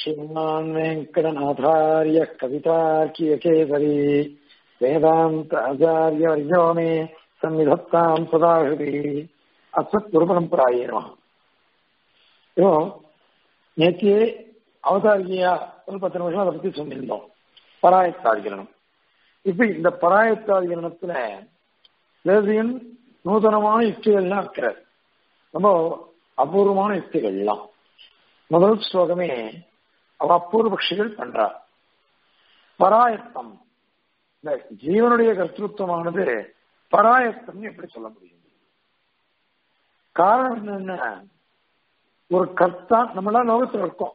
श्रीमान् वेङ्कटनाथार्य कवितार्कियकेसरी वेदान्ताचार्यवर्यो मे सन्निधत्ताम् सदा हृदि அஸ்மத்குருபரம்பராயே நம இப்போ நேற்றையே அவதாரிகையா ஒரு பத்து நிமிஷம் அதை பத்தி சொல்லியிருந்தோம் பராயத்தாதிகரணம் இப்ப இந்த பராயத்தாதிகரணத்துல தேசியன் நூதனமான யுக்திகள்லாம் இருக்கிறார் ரொம்ப அபூர்வமான யுக்திகள்லாம் முதல் ஸ்லோகமே அவ அபூர்வ பட்சிகள் பண்றார் பராயத்தம் இந்த ஜீவனுடைய கர்த்தத்துவமானது பராயத்தம் எப்படி சொல்ல முடியும் காரணம் என்னன்னா ஒரு கர்த்தா நம்மளாம் லோகத்துல இருக்கோம்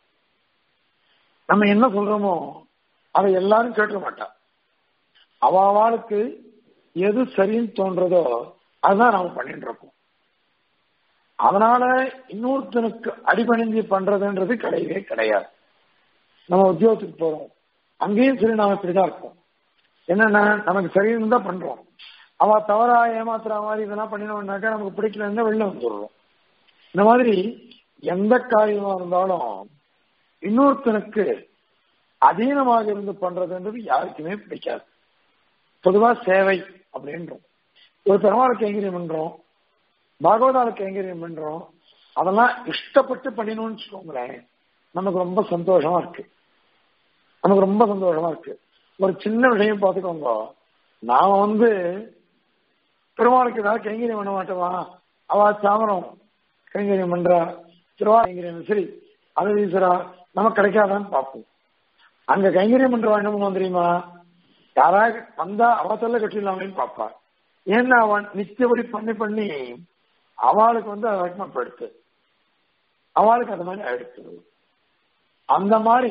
நம்ம என்ன சொல்றோமோ அதை எல்லாரும் கேட்க மாட்டா அவளுக்கு எது சரின்னு தோன்றதோ அதுதான் நாம பண்ணிட்டு இருக்கோம் அதனால இன்னொருத்தனுக்கு அடிபணிஞ்சு பண்றதுன்றது கிடையவே கிடையாது நம்ம உத்தியோகத்துக்கு போறோம் அங்கேயும் சரி நாம இப்படிதான் இருக்கோம் என்னன்னா நமக்கு சரின்னு தான் பண்றோம் அவ தவறா ஏமாத்துற மாதிரி இதெல்லாம் பண்ணினோம்னாக்கா நமக்கு பிடிக்கலன்னு வெளில வந்துடுறோம் இந்த மாதிரி எந்த காரியமா இருந்தாலும் இன்னொருத்தனுக்கு அதீனமாக இருந்து பண்றதுன்றது யாருக்குமே பிடிக்காது பொதுவா சேவை அப்படின்றோம் ஒரு பெருமாள் கைங்கரியம் பண்றோம் பாகவதால கைங்கரியம் பண்றோம் அதெல்லாம் இஷ்டப்பட்டு பண்ணினோம்னு வச்சுக்கோங்களேன் நமக்கு ரொம்ப சந்தோஷமா இருக்கு நமக்கு ரொம்ப சந்தோஷமா இருக்கு ஒரு சின்ன விஷயம் பார்த்துக்கோங்க நாம வந்து பெருமாளுக்கு ஏதாவது கைங்கரியம் பண்ண மாட்டோமா அவ சாமரம் கைங்கரியம் பண்றா திருவா கைங்கரியம் சரி அது வீசுறா நமக்கு கிடைக்காதான்னு பார்ப்போம் அங்க கைங்கரியம் பண்றவா என்ன பண்ணுவோம் தெரியுமா யாராவது வந்தா அவ தொல்லை கட்டிடலாமேன்னு பார்ப்பா ஏன்னா அவன் நிச்சயப்படி பண்ணி பண்ணி அவளுக்கு வந்து அது வழக்கமா போயிடுத்து அவளுக்கு அந்த மாதிரி ஆயிடுச்சு அந்த மாதிரி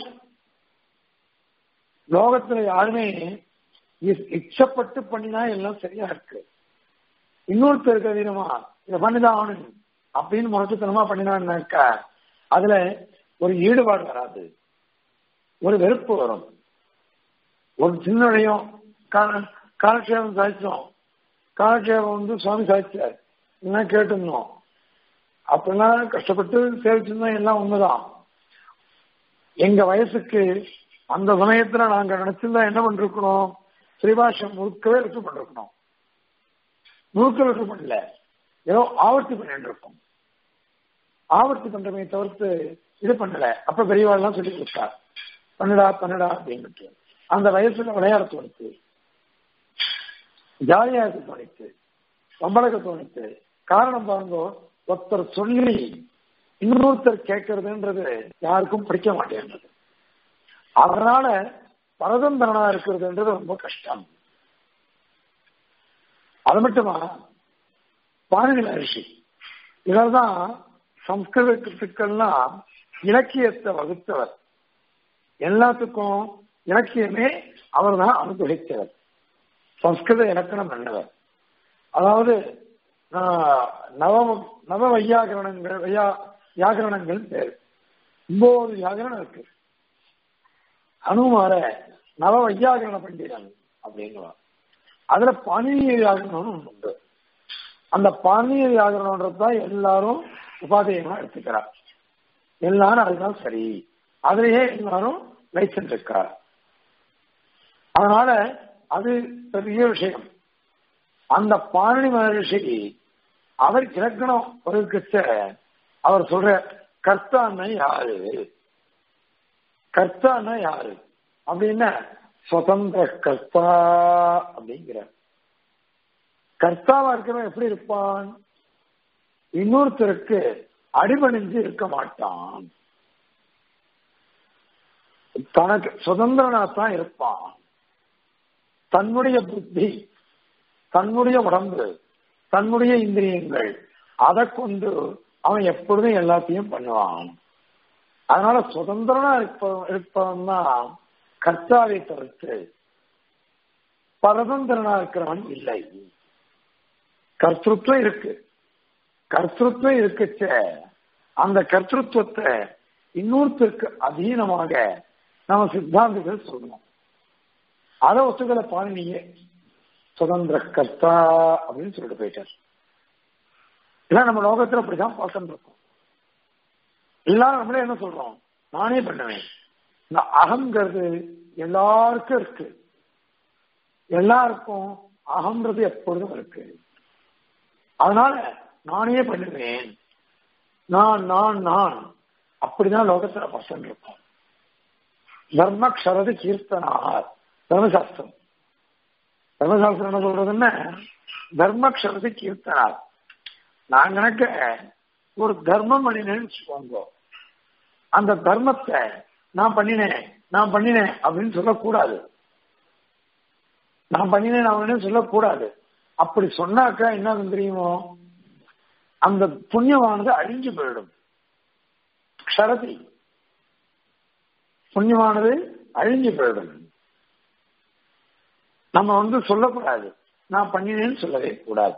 லோகத்துல யாருமே இச்சப்பட்டு பண்ணினா எல்லாம் சரியா இருக்கு இன்னொருத்தருக்கு அதிகமா இதை பண்ணிதான் ஆகணும் அப்படின்னு முறைச்சுத்தனமா பண்ணினான்னாக்கா அதுல ஒரு ஈடுபாடு வராது ஒரு வெறுப்பு வரும் ஒரு சின்ன விடயம் காலக்ஷேபம் சாதிச்சோம் காலக்ஷேபம் வந்து சுவாமி சாதிச்சார் என்ன கேட்டிருந்தோம் அப்பெல்லாம் கஷ்டப்பட்டு சேவிச்சிருந்தோம் எல்லாம் உண்மைதான் எங்க வயசுக்கு அந்த சமயத்துல நாங்க நினைச்சிருந்தா என்ன பண்ணிருக்கணும் ஸ்ரீபாஷம் முழுக்கவே எடுத்து பண்ணிருக்கணும் முழுக்க எடுத்து பண்ணல ஏதோ ஆவர்த்தி பண்ணிட்டு இருக்கோம் ஆவர்த்தி பண்றமே தவிர்த்து இது பண்ணல அப்ப பெரியவாள்லாம் சொல்லி கொடுத்தா பண்ணுடா பண்ணுடா அப்படின்ட்டு அந்த வயசுல விளையாட தோணுச்சு ஜாலியா இருக்க தோணிச்சு சம்பளக்க தோணிச்சு காரணம் பாருங்க ஒருத்தர் சொல்லி இன்னொருத்தர் கேட்கறதுன்றது யாருக்கும் பிடிக்க மாட்டேன்றது அதனால பரதந்திரனா இருக்கிறதுன்றது ரொம்ப கஷ்டம் அது மட்டுமா பாரதி மகர்ஷி இவர்தான் சம்ஸ்கிருதத்துக்கெல்லாம் இலக்கியத்தை வகுத்தவர் எல்லாத்துக்கும் இலக்கியமே அவர் தான் அனுகிரகித்தவர் சம்ஸ்கிருத இலக்கணம் பண்ணவர் அதாவது நவ நவ வையாகரணங்கள் வையா வியாகரணங்கள் பேர் ஒன்பது வியாகரணம் இருக்கு அனுமார நவ வையாகரண பண்டிதன் அப்படின்னுவார் அதுல பாணினிய வியாகரணம் உண்டு அந்த பாணினிய வியாகரணம்ன்றது தான் எல்லாரும் உபாதையமா எடுத்துக்கிறார் எல்லாரும் அதுதான் சரி அதுலயே எல்லாரும் லைசன்ஸ் இருக்கார் அதனால அது பெரிய விஷயம் அந்த பாணி மகர்ஷி அவர் இலக்கணம் ஒரு அவர் சொல்ற கர்த்தான்னா யாரு கர்த்தான்னா யாரு அப்படின்னா சுதந்திர கர்த்தா அப்படிங்கிற கர்த்தாவா இருக்கிறவன் எப்படி இருப்பான் இன்னொருத்தருக்கு அடிபணிஞ்சு இருக்க மாட்டான் தனக்கு சுதந்திரனா தான் இருப்பான் தன்னுடைய புத்தி தன்னுடைய உடம்பு தன்னுடைய இந்திரியங்கள் அதை கொண்டு அவன் எப்பொழுதும் எல்லாத்தையும் பண்ணுவான் அதனால சுதந்திரனா இருப்ப இருப்பவன் தான் கர்த்தாவை தவிர்த்து பரதந்திரனா இருக்கிறவன் இல்லை கர்த்தத்துவம் இருக்கு கர்த்தத்துவம் இருக்குச்ச அந்த கர்த்தத்துவத்தை இன்னொருத்தருக்கு அதீனமாக நம்ம சித்தாந்தங்கள் சொல்லணும் அதை ஒத்துக்களை பாருனீங்க சுதந்திர கர்த்தா அப்படின்னு சொல்லிட்டு போயிட்டார் இல்ல நம்ம லோகத்துல அப்படிதான் பார்த்துட்டு இருக்கோம் எல்லாரும் நம்மளே என்ன சொல்றோம் நானே பண்ணுவேன் இந்த அகங்கிறது எல்லாருக்கும் இருக்கு எல்லாருக்கும் அகம்ன்றது எப்பொழுதும் இருக்கு அதனால நானே பண்ணுவேன் நான் நான் நான் அப்படிதான் லோகத்துல பசங்க இருக்கும் தர்மக்ஷரது கீர்த்தனார் தர்மசாஸ்திரம் தர்மசாஸ்திரம் என்ன சொல்றதுன்னா தர்மக்ஷரது கீர்த்தனார் நான் கணக்க ஒரு தர்மம் பண்ணினேன்னு வச்சுக்கோங்க அந்த தர்மத்தை நான் பண்ணினேன் நான் பண்ணினேன் அப்படின்னு சொல்லக்கூடாது நான் பண்ணினேன் நான் பண்ணினேன் சொல்லக்கூடாது அப்படி சொன்னாக்கா என்ன தெரியுமோ அந்த புண்ணியமானது அழிஞ்சு போயிடும் க்ஷரதி புண்ணியமானது அழிஞ்சு போயிடும் நம்ம வந்து சொல்லக்கூடாது நான் பண்ணினேன்னு சொல்லவே கூடாது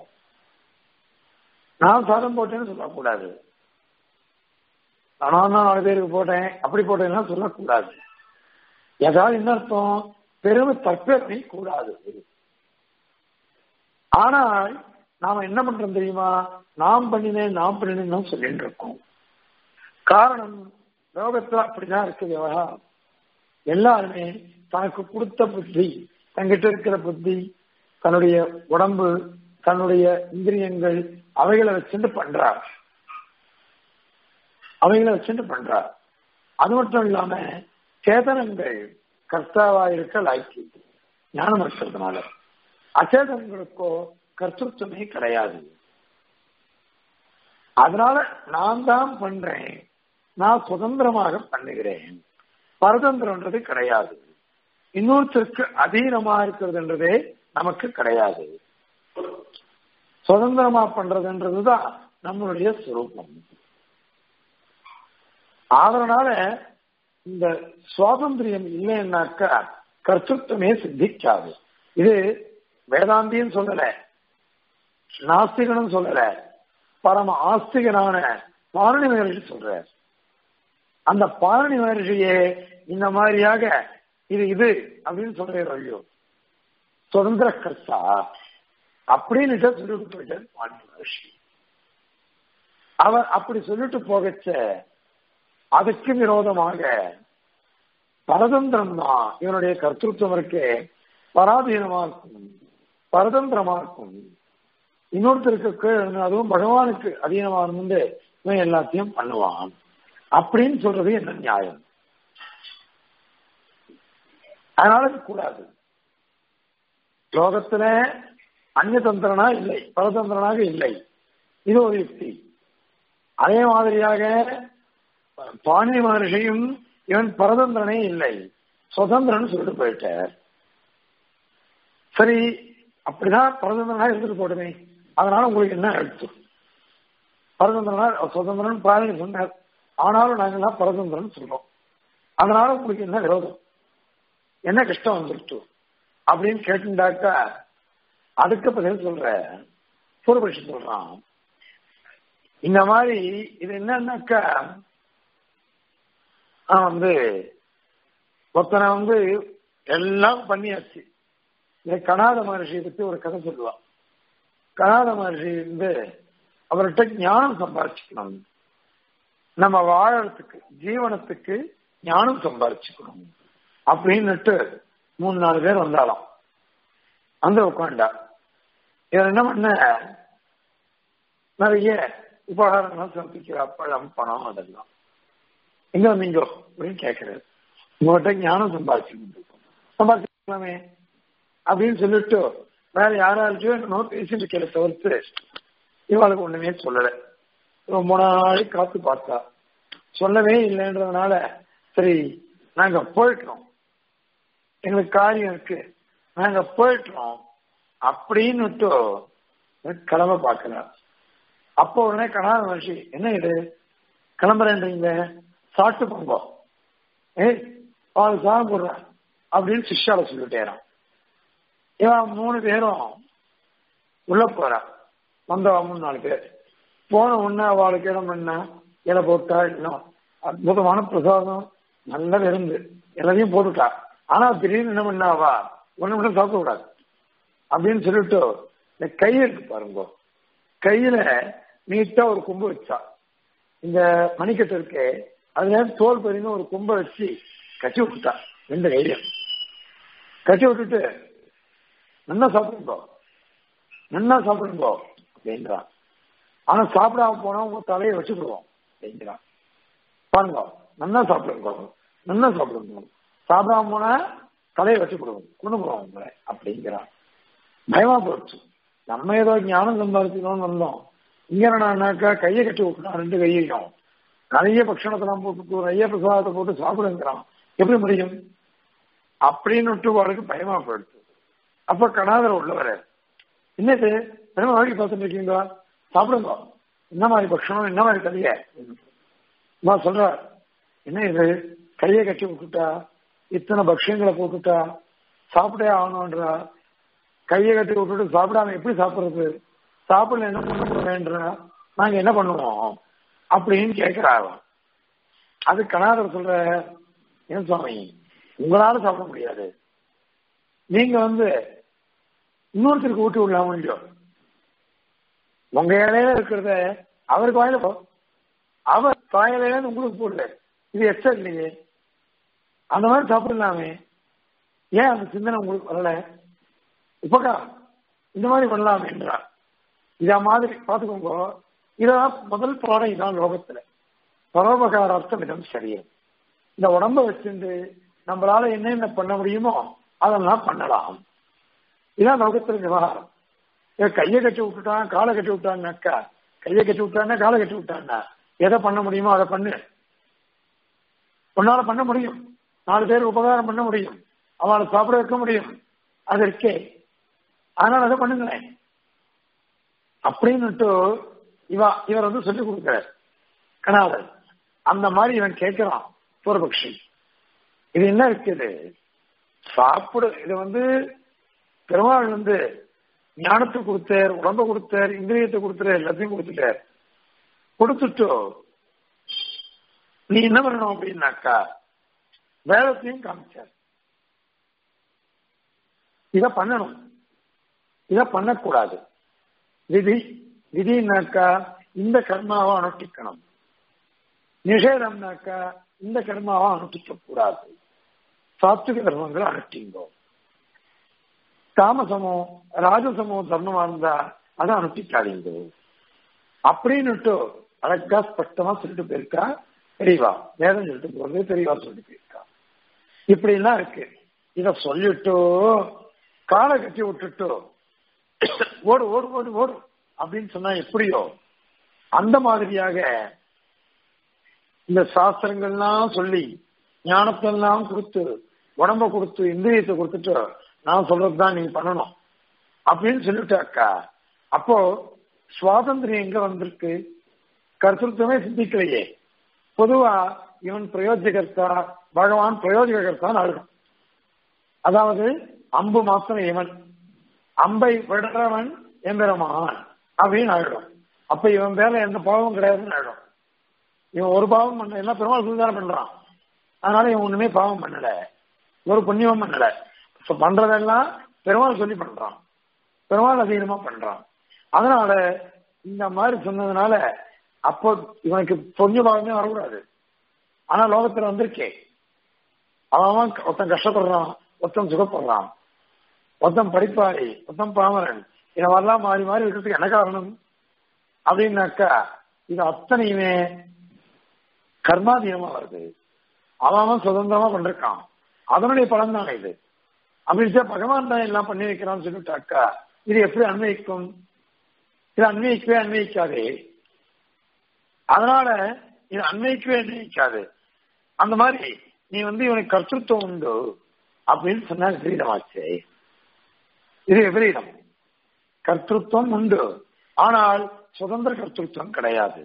நான் சாதம் போட்டேன்னு சொல்லக்கூடாது நான் தான் நாலு பேருக்கு போட்டேன் அப்படி போட்டேன்னா சொல்லக்கூடாது ஏதாவது என்ன அர்த்தம் பெருமை தற்பெருமை கூடாது ஆனால் நாம என்ன பண்றோம் தெரியுமா நாம் பண்ணினேன் நாம் பண்ணினேன் சொல்லிட்டு இருக்கோம் காரணம் லோகத்துல அப்படிதான் இருக்கு விவகாரம் எல்லாருமே தனக்கு கொடுத்த புத்தி தங்கிட்ட இருக்கிற புத்தி தன்னுடைய உடம்பு தன்னுடைய இந்திரியங்கள் அவைகளை வச்சுட்டு பண்றார் அவைகளை வச்சுட்டு பண்றார் அது மட்டும் இல்லாம சேதனங்கள் கர்த்தாவா இருக்க லாய்க்கு ஞானம் இருக்கிறதுனால அச்சேதனங்களுக்கோ கர்த்தத்துவமே கிடையாது அதனால நான் தான் பண்றேன் நான் சுதந்திரமாக பண்ணுகிறேன் பரதந்திரன்றது கிடையாது இன்னொருத்தருக்கு அதீனமா இருக்கிறதுன்றதே நமக்கு கிடையாது சுதந்திரமா பண்றதுன்றதுதான் நம்மளுடைய சுரூபம் அதனால இந்த சுவாதந்திரியம் இல்லைன்னாக்கா கர்த்தத்துவமே சித்திக்காது இது வேதாந்தியும் சொல்லல நாஸ்திகனும் சொல்லல பரம ஆஸ்திகனான பாரணி மகர்ஷி சொல்ற அந்த பாரணி மகர்ஷியே இந்த மாதிரியாக இது இது அப்படின்னு சொல்ற ஐயோ சுதந்திர கர்த்தா அப்படின்னு சொல்லிட்டு போயிட்டார் பாரணி மகர்ஷி அவர் அப்படி சொல்லிட்டு போகச்ச அதுக்கு விரோதமாக பரதந்திரம் தான் இவனுடைய கர்த்தத்துவம் இருக்கே பராதீனமா இருக்கும் பரதந்திரமா இருக்கும் இன்னொருத்தருக்கு அதுவும் பகவானுக்கு அதீனமா இருந்து இவன் எல்லாத்தையும் பண்ணுவான் அப்படின்னு சொல்றது என்ன நியாயம் அதனால கூடாது லோகத்துல அந்நதந்திரனா இல்லை பரதந்திரனாக இல்லை இது ஒரு யுக்தி அதே மாதிரியாக பாணி மகர்ஷியும் இவன் பரதந்திரனே இல்லை சுதந்திரன் சொல்லிட்டு போயிட்டார் சரி அப்படிதான் பரதந்திரனா இருந்துட்டு போடுமே அதனால உங்களுக்கு என்ன எடுத்து பரதந்திரனா சுதந்திரன் பாரணி சொன்னார் ஆனாலும் நாங்கெல்லாம் பரதந்திரன் சொல்றோம் அதனால உங்களுக்கு என்ன விரோதம் என்ன கஷ்டம் வந்துருச்சு அப்படின்னு கேட்டுண்டாக்கா அதுக்கு பதில் சொல்ற பூர்வபட்சி சொல்றான் இந்த மாதிரி இது என்னன்னாக்கா வந்து ஒருத்தனை வந்து எல்லாம் பண்ணியாச்சு இந்த கனாத மகர்ஷியை பத்தி ஒரு கதை சொல்லுவான் கனாத மகர்ஷி வந்து அவர்கிட்ட ஞானம் சம்பாதிச்சுக்கணும் நம்ம வாழறதுக்கு ஜீவனத்துக்கு ஞானம் சம்பாதிச்சுக்கணும் அப்படின்னுட்டு மூணு நாலு பேர் வந்தாலும் அந்த உட்காண்டா இவர் என்ன பண்ண நிறைய உபகாரங்கள் சமர்ப்பிக்கிற பழம் பணம் அதெல்லாம் எங்க வந்தீங்கோ அப்படின்னு கேட்கிறாரு உங்கள்கிட்ட ஞானம் சம்பாதிச்சு சம்பாதிக்கலாமே அப்படின்னு சொல்லிட்டு வேற யாராச்சும் என்னமோ பேசிட்டு இருக்கிற தவிர்த்து இவளுக்கு ஒண்ணுமே சொல்லல ரொம்ப நாளைக்கு காத்து பார்த்தா சொல்லவே இல்லைன்றதுனால சரி நாங்க போயிட்டோம் எங்களுக்கு காரியம் இருக்கு நாங்க போயிட்டோம் அப்படின்னுட்டு கிளம்ப பார்க்கலாம் அப்போ உடனே கணாத மனுஷி என்ன இது கிளம்புறேன்றீங்க சாப்பிட்டு போங்க ஏய் அவள் சாதம் போடுறேன் அப்படின்னு சிஷ்யால சொல்லிட்டேறான் இவன் மூணு பேரும் உள்ள போறான் வந்தவா மூணு நாலு பேர் போன உடனே அவளுக்கு இடம் பண்ண இலை போட்டா இன்னும் அற்புதமான பிரசாதம் நல்ல விருந்து எல்லாத்தையும் போட்டுட்டா ஆனா திடீர்னு என்ன பண்ணாவா ஒண்ணு மட்டும் சாப்பிட கூடாது அப்படின்னு சொல்லிட்டு இந்த கை இருக்கு பாருங்க கையில நீட்டா ஒரு கொம்பு வச்சா இந்த மணிக்கட்டு இருக்கு அதுல தோல் பறிந்து ஒரு கும்பை வச்சு கட்டி விட்டுட்டா ரெண்டு கையிலும் கட்டி விட்டுட்டு நல்லா சாப்பிடுங்கோ நல்லா சாப்பிடுங்கோ அப்படின்றான் ஆனா சாப்பிடாம போனா உங்க தலையை வச்சுக்கிடுவோம் அப்படிங்கிறான் பாருங்க நல்லா சாப்பிடுங்க நல்லா சாப்பிடுங்க சாப்பிடாம போனா தலையை வச்சுக்கிடுவோம் கொண்டு போவோம் உங்களை அப்படிங்கிறான் பயமா போச்சு நம்ம ஏதோ ஞானம் சம்பாதிக்கணும்னு வந்தோம் இங்க என்னன்னாக்கா கையை கட்டி விட்டுனா ரெண்டு கையையும் நிறைய பட்சணத்தெல்லாம் போட்டு நிறைய பிரசாதத்தை போட்டு சாப்பிடுங்கிறான் எப்படி முடியும் அப்படின்னு விட்டு அவருக்கு பயமா போயிடுச்சு அப்ப கணாதர் உள்ளவர என்னது என்ன வாங்கி பார்த்துட்டு இருக்கீங்களா சாப்பிடுங்க என்ன மாதிரி பட்சணம் என்ன மாதிரி கதைய நான் சொல்ற என்ன இது கையை கட்டி விட்டுட்டா இத்தனை பக்ஷங்களை போட்டுட்டா சாப்பிட்டே ஆகணும்ன்றா கையை கட்டி விட்டுட்டு சாப்பிடாம எப்படி சாப்பிடுறது சாப்பிடல என்ன பண்ணுறேன்றா நாங்க என்ன பண்ணுவோம் அப்படின்னு கேட்கிறாங்க அது கணாதர் சொல்ற ஏன் சுவாமி உங்களால சாப்பிட முடியாது நீங்க வந்து இன்னொருத்தருக்கு ஊட்டி விடலாம் முடியும் உங்க இலையில இருக்கிறத அவருக்கு வாயில போ அவர் தாயில உங்களுக்கு போடல இது எச்சா இல்லையே அந்த மாதிரி சாப்பிடலாமே ஏன் அந்த சிந்தனை உங்களுக்கு வரல இப்பக்கா இந்த மாதிரி பண்ணலாமேன்றா இத மாதிரி பாத்துக்கோங்க இதான் முதல் பாடம் இதான் லோகத்துல பரோபகார அர்த்தம் இடம் சரியே இந்த உடம்ப வச்சிருந்து நம்மளால என்னென்ன பண்ண முடியுமோ அதெல்லாம் பண்ணலாம் இதான் லோகத்துல விவகாரம் கையை கட்டி விட்டுட்டான் காலை கட்டி விட்டான்னாக்கா கையை கட்டி விட்டான்னா காலை கட்டி விட்டான்னா எதை பண்ண முடியுமோ அதை பண்ணு உன்னால பண்ண முடியும் நாலு பேர் உபகாரம் பண்ண முடியும் அவளை சாப்பிட வைக்க முடியும் அது இருக்கே அதனால அதை பண்ணுங்களேன் அப்படின்னுட்டு இவா இவர் வந்து சொல்லிக் கொடுக்கிறார் கணாதர் அந்த மாதிரி இவன் கேட்கிறான் பூர்வபக்ஷி இது என்ன இருக்குது சாப்பிடு இது வந்து பெருமாள் வந்து ஞானத்தை கொடுத்தார் உடம்ப கொடுத்தார் இந்திரியத்தை கொடுத்தார் எல்லாத்தையும் கொடுத்துட்டார் கொடுத்துட்டு நீ என்ன பண்ணணும் அப்படின்னாக்கா வேதத்தையும் காமிச்சார் இத பண்ணணும் இத பண்ணக்கூடாது விதி விதினாக்கா இந்த கர்மாவை அனுஷ்டிக்கணும் நிஷேதம்னாக்கா இந்த கர்மாவை அனுஷ்டிக்க கூடாது சாத்விக தர்மங்களை அனுஷ்டிங்கோ தாமசமோ ராஜசமோ தர்மமா இருந்தா அதை அனுஷ்டிக்காதீங்க அப்படின்னுட்டு அழகா ஸ்பஷ்டமா சொல்லிட்டு போயிருக்கா பெரியவா வேதம் சொல்லிட்டு போறது பெரியவா சொல்லிட்டு போயிருக்கா இப்படி எல்லாம் இருக்கு இத சொல்லிட்டு காலை கட்டி விட்டுட்டு ஓடு ஓடு ஓடு ஓடு அப்படின்னு சொன்னா எப்படியோ அந்த மாதிரியாக இந்த சாஸ்திரங்கள்லாம் சொல்லி ஞானத்தெல்லாம் கொடுத்து உடம்ப கொடுத்து இந்திரியத்தை கொடுத்துட்டு நான் சொல்றதுதான் நீங்க பண்ணணும் அப்படின்னு சொல்லிட்டாக்கா அப்போ சுவாதந்திரம் எங்க வந்திருக்கு கர்த்தத்துவமே சிந்திக்கலையே பொதுவா இவன் பிரயோஜகர்த்தா பகவான் பிரயோஜகர்த்தான் ஆளும் அதாவது அம்பு மாத்திரம் இவன் அம்பை விடுறவன் எம்பெருமான் அப்படின்னு ஆயிடும் அப்ப இவன் பேர்ல எந்த பாவமும் கிடையாதுன்னு ஆயிடும் இவன் ஒரு பாவம் பண்ண எல்லாம் பெருமாள் சுதாரம் பண்றான் அதனால இவன் ஒண்ணுமே பாவம் பண்ணல ஒரு புண்ணியமும் பண்ணல இப்ப பண்றதெல்லாம் பெருமாள் சொல்லி பண்றான் பெருமாள் அதிகமா பண்றான் அதனால இந்த மாதிரி சொன்னதுனால அப்போ இவனுக்கு புண்ணிய பாவமே வரக்கூடாது ஆனா லோகத்துல வந்திருக்கே அவன் ஒருத்தன் கஷ்டப்படுறான் ஒருத்தன் சுகப்படுறான் ஒருத்தன் படிப்பாளி ஒருத்தன் பாமரன் இதை வரலாம் மாறி மாறி இருக்கிறதுக்கு என்ன காரணம் அப்படின்னாக்கா இது அத்தனையுமே கர்மாதீனமா வருது அவன் சுதந்திரமா பண்ணிருக்கான் அதனுடைய பலன் தானே இது அப்படின்னு பகவான் தான் எல்லாம் பண்ணி வைக்கிறான்னு சொல்லிட்டாக்கா இது எப்படி அன்வயிக்கும் இது அன்வயிக்கவே அன்வயிக்காதே அதனால இது அன்வயிக்கவே அன்வயிக்காது அந்த மாதிரி நீ வந்து இவனுக்கு கர்த்தத்துவம் உண்டு அப்படின்னு சொன்னா விபரீதமாச்சு இது விபரீதம் கர்த்தத்துவம் உண்டு ஆனால் சுதந்திர கர்த்தத்துவம் கிடையாது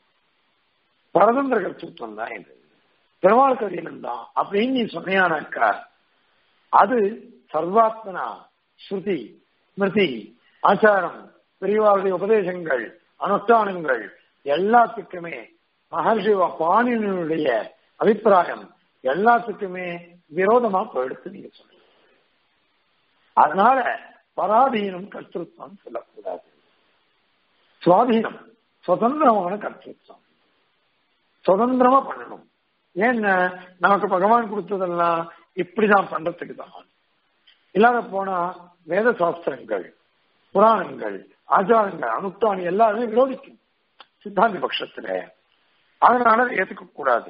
பரதந்திர கர்த்தத்துவம் தான் இது பெருமாள் கதையிலும் தான் அப்படின்னு நீ சொன்னியானாக்கா அது சர்வாத்மனா ஸ்ருதி ஸ்மிருதி ஆச்சாரம் பெரியவாளுடைய உபதேசங்கள் அனுஷ்டானங்கள் எல்லாத்துக்குமே மகர்ஷி பாணியனுடைய அபிப்பிராயம் எல்லாத்துக்குமே விரோதமா போயிடுத்து நீங்க சொல்லுங்க அதனால பராதீனம் கர்த்தத்துவம் சொல்லக்கூடாது சுவாதீனம் சுதந்திரமான கர்த்தத்துவம் சுதந்திரமா பண்ணணும் ஏன்னா நமக்கு பகவான் கொடுத்ததெல்லாம் இப்படிதான் பண்றதுக்கு தான் இல்லாத போனா வேத சாஸ்திரங்கள் புராணங்கள் ஆச்சாரங்கள் அனுஷ்டானி எல்லாருமே விரோதிக்கும் சித்தாந்தி பட்சத்துல அதனால அதை ஏத்துக்க கூடாது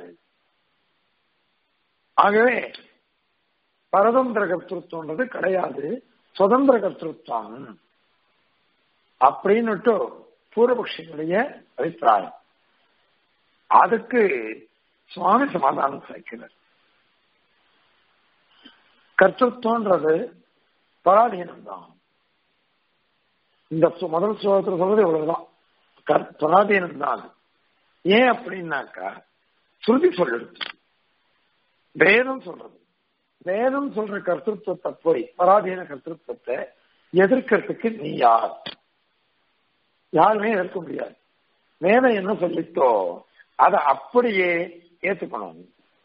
ஆகவே பரதந்திர கர்த்தத்துவன்றது கிடையாது சுதந்திர கர்த்தத்துவம் அப்படின்னுட்டு பூர்வபக்ஷிகளுடைய அபிப்பிராயம் அதுக்கு சுவாமி சமாதானம் சாய்க்கிறார் கர்த்தத்துவன்றது பராதீனம் தான் இந்த சு- முதல் ஸ்லோகத்தில் சொல்றது இவ்வளவுதான் கர்- பராதீனம் தான் அது. ஏன் அப்படின்னாக்கா ஸ்ருதி சொல்லிடுது வேதம் சொல்றது வேதம் சொல்ற கர்த்தத்துவத்தை போய் பராதீன கர்த்தத்துவத்தை எதிர்க்கிறதுக்கு நீ யார் யாருமே எதிர்க்க முடியாது வேதம் என்ன சொல்லித்தோ அதை அப்படியே ஏத்துக்கணும்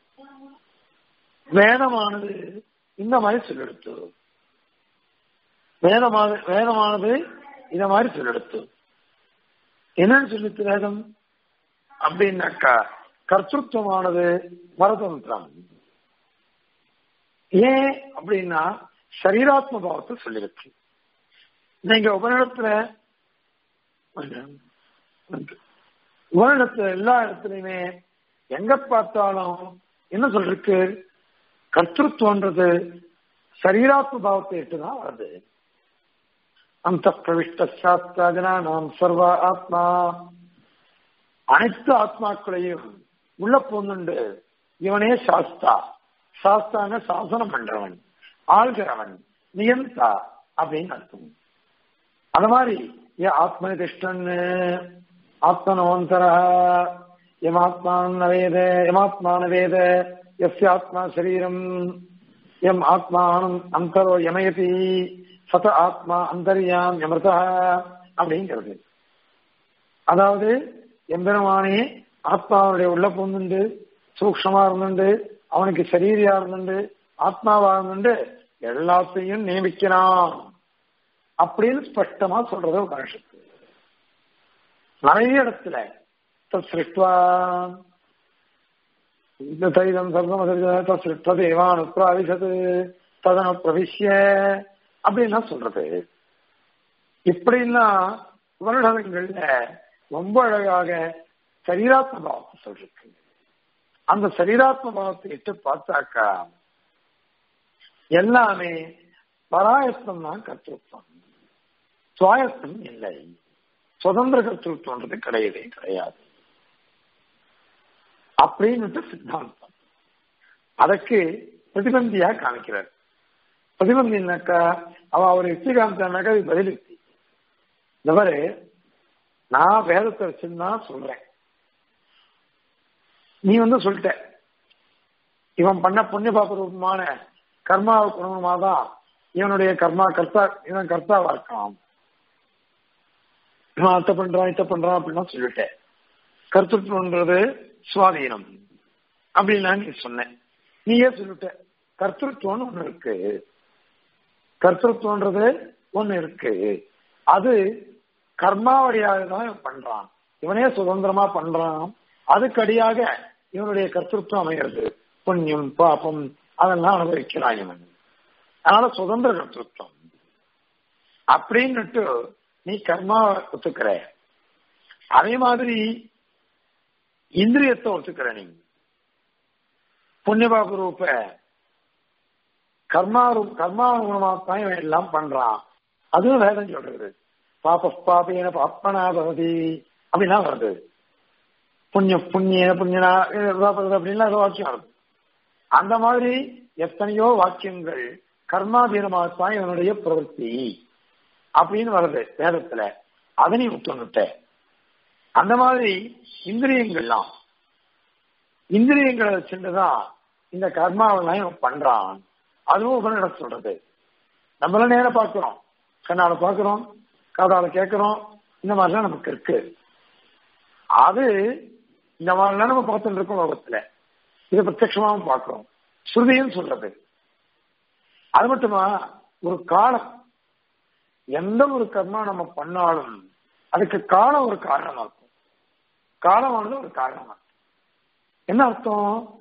வேதமானது இந்த மாதிரி சொல்லெடுத்து வேதமானது வேதமானது இந்த மாதிரி சொல்லெடுத்து என்னன்னு சொல்லித்து வேதம் அப்படின்னாக்கா கர்த்தத்துவமானது பரதந்திரம் ஏன் அப்படின்னா சரீராத்ம பாவத்தை சொல்லிருக்கு நீங்க உபநிடத்துல உபநிடத்துல எல்லா இடத்துலயுமே எங்க பார்த்தாலும் என்ன சொல்லிருக்கு கர்த்தத்துவன்றது சரீராத்ம பாவத்தை இட்டுதான் வருது அந்த பிரவிஷ்ட சாஸ்திராஜனா நாம் சர்வ ஆத்மா அனைத்து ஆத்மாக்களையும் உள்ள போந்துண்டு இவனே சாஸ்தா சாஸ்தான சாசனம் பண்றவன் ஆள்கிறவன் நியந்தா அப்படின்னு அர்த்தம் அந்த மாதிரி ஏ ஆத்ம திஷ்டன்னு ஆத்மனோந்தர எமாத்மான் வேத எமாத்மான வேத எஸ் ஆத்மா சரீரம் எம் ஆத்மா அந்தரோ யமயதி சத ஆத்மா அந்தரியாம் யமிருதா அப்படிங்கிறது அதாவது எம்பெருமானே ஆத்மாவுடைய உள்ள புகுந்துண்டு சூக்ஷமா இருந்துண்டு அவனுக்கு சரீரியா இருந்துண்டு ஆத்மாவா இருந்துண்டு எல்லாத்தையும் நியமிக்கிறான் அப்படின்னு ஸ்பஷ்டமா சொல்றது உபனிஷத்து நிறைய இடத்துல சிருஷ்டுவா இந்த தைதம் சர்வம் சிருஷ்ட தேவான் உத்ராவிசது ததன பிரவிஷ்ய அப்படின்லாம் சொல்றது இப்படிலாம் உபனிடங்கள்ல ரொம்ப அழகாக சரீராத்ம பாவத்தை சொல்லிருக்கு அந்த சரீராத்ம பாவத்தை இட்டு பார்த்தாக்கா எல்லாமே பராயத்தம் தான் கர்த்தத்துவம் சுவாயத்தம் இல்லை சுதந்திர கர்த்தத்துவன்றது கிடையவே கிடையாது அப்படின்னு சித்தாந்தம் அதற்கு பிரதிபந்தியா காமிக்கிறார் பிரதிபந்தினாக்கா அவ அவர் யுக்தி காமிச்சானாக்கா அது பதில் யுக்தி இந்த மாதிரி நான் வேதத்தை வச்சுதான் சொல்றேன் நீ வந்து சொல்லிட்ட இவன் பண்ண புண்ணிய பாப ரூபமான கர்மாவை குணமா தான் இவனுடைய கர்மா கர்த்தா இவன் கர்த்தாவா இருக்கான் இவன் அத்தை பண்றான் இத்த பண்றான் அப்படின்னா சொல்லிட்டேன் கர்த்தத்துவன்றது சுவாதீனம் அப்படின்னு நீ சொன்னேன் நீயே சொல்லிட்ட கர்த்தத்துவம்னு ஒண்ணு இருக்கு கர்த்தத்துவன்றது ஒண்ணு இருக்கு அது கர்மாவடியாக தான் இவன் பண்றான் இவனே சுதந்திரமா பண்றான் அதுக்கடியாக இவனுடைய கர்த்தத்துவம் அமைகிறது புண்ணியம் பாபம் அதெல்லாம் அனுபவிக்கிறான் இவன் அதனால சுதந்திர கர்த்தத்துவம் அப்படின்னுட்டு நீ கர்மா ஒத்துக்கிற அதே மாதிரி இந்திரியத்தை ஒத்துக்கிற நீ புண்ணியபாபு ரூப கர்மா கர்மானுகுணமாத்தான் இவன் எல்லாம் பண்றான் அதுவும் வேதம் சொல்றது பாப பாபேன பாப்பனா பகதி அப்படின்னா வருது புண்ணிய புண்ணிய புண்ணியனா அப்படின்லாம் ஏதோ வாக்கியம் வருது அந்த மாதிரி எத்தனையோ வாக்கியங்கள் கர்மாதீனமாகத்தான் இவனுடைய பிரவൃத்தி அப்படின்னு வருது வேதத்துல அதை நீ விட்டுனுட்ட அந்த மாதிரி இந்திரியங்கள்லாம் இந்திரியங்களை வச்சுட்டுதான் இந்த கர்மாவெல்லாம் இவன் பண்றான் அதுவும் உபநிடம் சொல்றது நம்மளாம் நேரம் பார்க்கிறோம் கண்ணால பார்க்கிறோம் காதால கேட்கிறோம் இந்த மாதிரிலாம் நமக்கு இருக்கு அது இந்த மாதிரிலாம் நம்ம பார்த்துட்டு இருக்கோம் லோகத்துல இதை பிரத்யமாவும் பார்க்கிறோம் ஸ்ருதியும் சொல்றது அது மட்டுமா ஒரு காலம் எந்த ஒரு கர்மா நம்ம பண்ணாலும் அதுக்கு காலம் ஒரு காரணமா இருக்கும் காலமானது ஒரு காரணமா இருக்கும் என்ன அர்த்தம்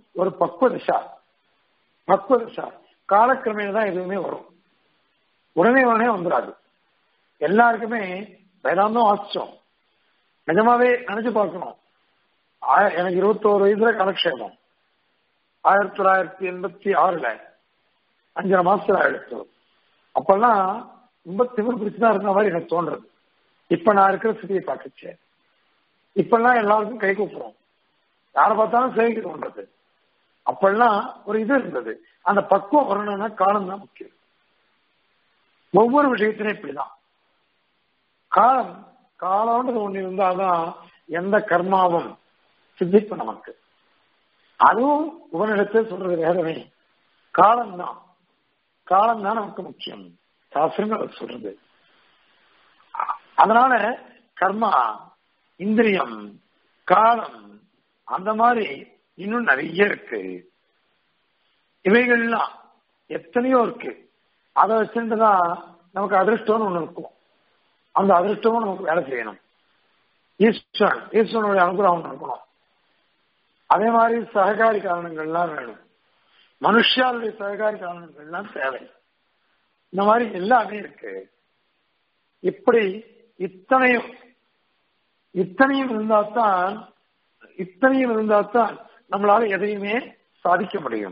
ஒரு பக்குவ திசா பக்குவ திசா காலக்கிரமையில தான் எதுவுமே வரும் உடனே உடனே வந்துடாது எல்லாருக்குமே வேதாந்தம் வாசிச்சோம் நிஜமாவே நினைச்சு பார்க்கணும் ஆய- எனக்கு இருபத்தோரு வயசுல காலக்ஷேபம் ஆயிரத்தி தொள்ளாயிரத்தி எண்பத்தி ஆறுல அஞ்சரை மாசத்துல எடுத்தோம் அப்பெல்லாம் ரொம்ப திமிர் பிடிச்சுதான் இருந்த மாதிரி எனக்கு தோன்றது இப்ப நான் இருக்கிற ஸ்திதியை பார்த்துச்சேன் இப்பெல்லாம் எல்லாருக்கும் கை கூப்புறோம் யாரை பார்த்தாலும் சேவிக்க தோன்றது அப்பெல்லாம் ஒரு இது இருந்தது அந்த பக்குவம் வரணும்னா காலம் தான் முக்கியம் ஒவ்வொரு விஷயத்திலும் இப்படிதான் காலம் காலம்ன்றது ஒண்ணு இருந்தாதான் எந்த கர்மாவும் சித்திக்கும் நமக்கு அதுவும் உபனிடத்தை சொல்றது வேதமே காலம்தான் காலம் தான் நமக்கு முக்கியம் சாஸ்திரங்கள் அது சொல்றது அ- அதனால கர்மா இந்திரியம் காலம் அந்த மாதிரி இன்னும் நிறைய இருக்கு இவைகள்லாம் எத்தனையோ இருக்கு அதை வச்சுட்டு தான் நமக்கு அதிர்ஷ்டம்னு ஒண்ணு இருக்கும் அந்த அதிர்ஷ்டமும் நமக்கு வேலை செய்யணும் ஈஸ்வரன் ஈஸ்வரனுடைய அனுகிரகம் ஒண்ணு இருக்கணும் அதே மாதிரி சககாரி காரணங்கள்லாம் வேணும் மனுஷாளுடைய சககாரி காரணங்கள்லாம் தேவை இந்த மாதிரி எல்லாமே இருக்கு இப்படி இத்தனையும் இத்தனையும் இருந்தால்தான் இத்தனையும் இருந்தால்தான் நம்மளால எதையுமே சாதிக்க முடியும்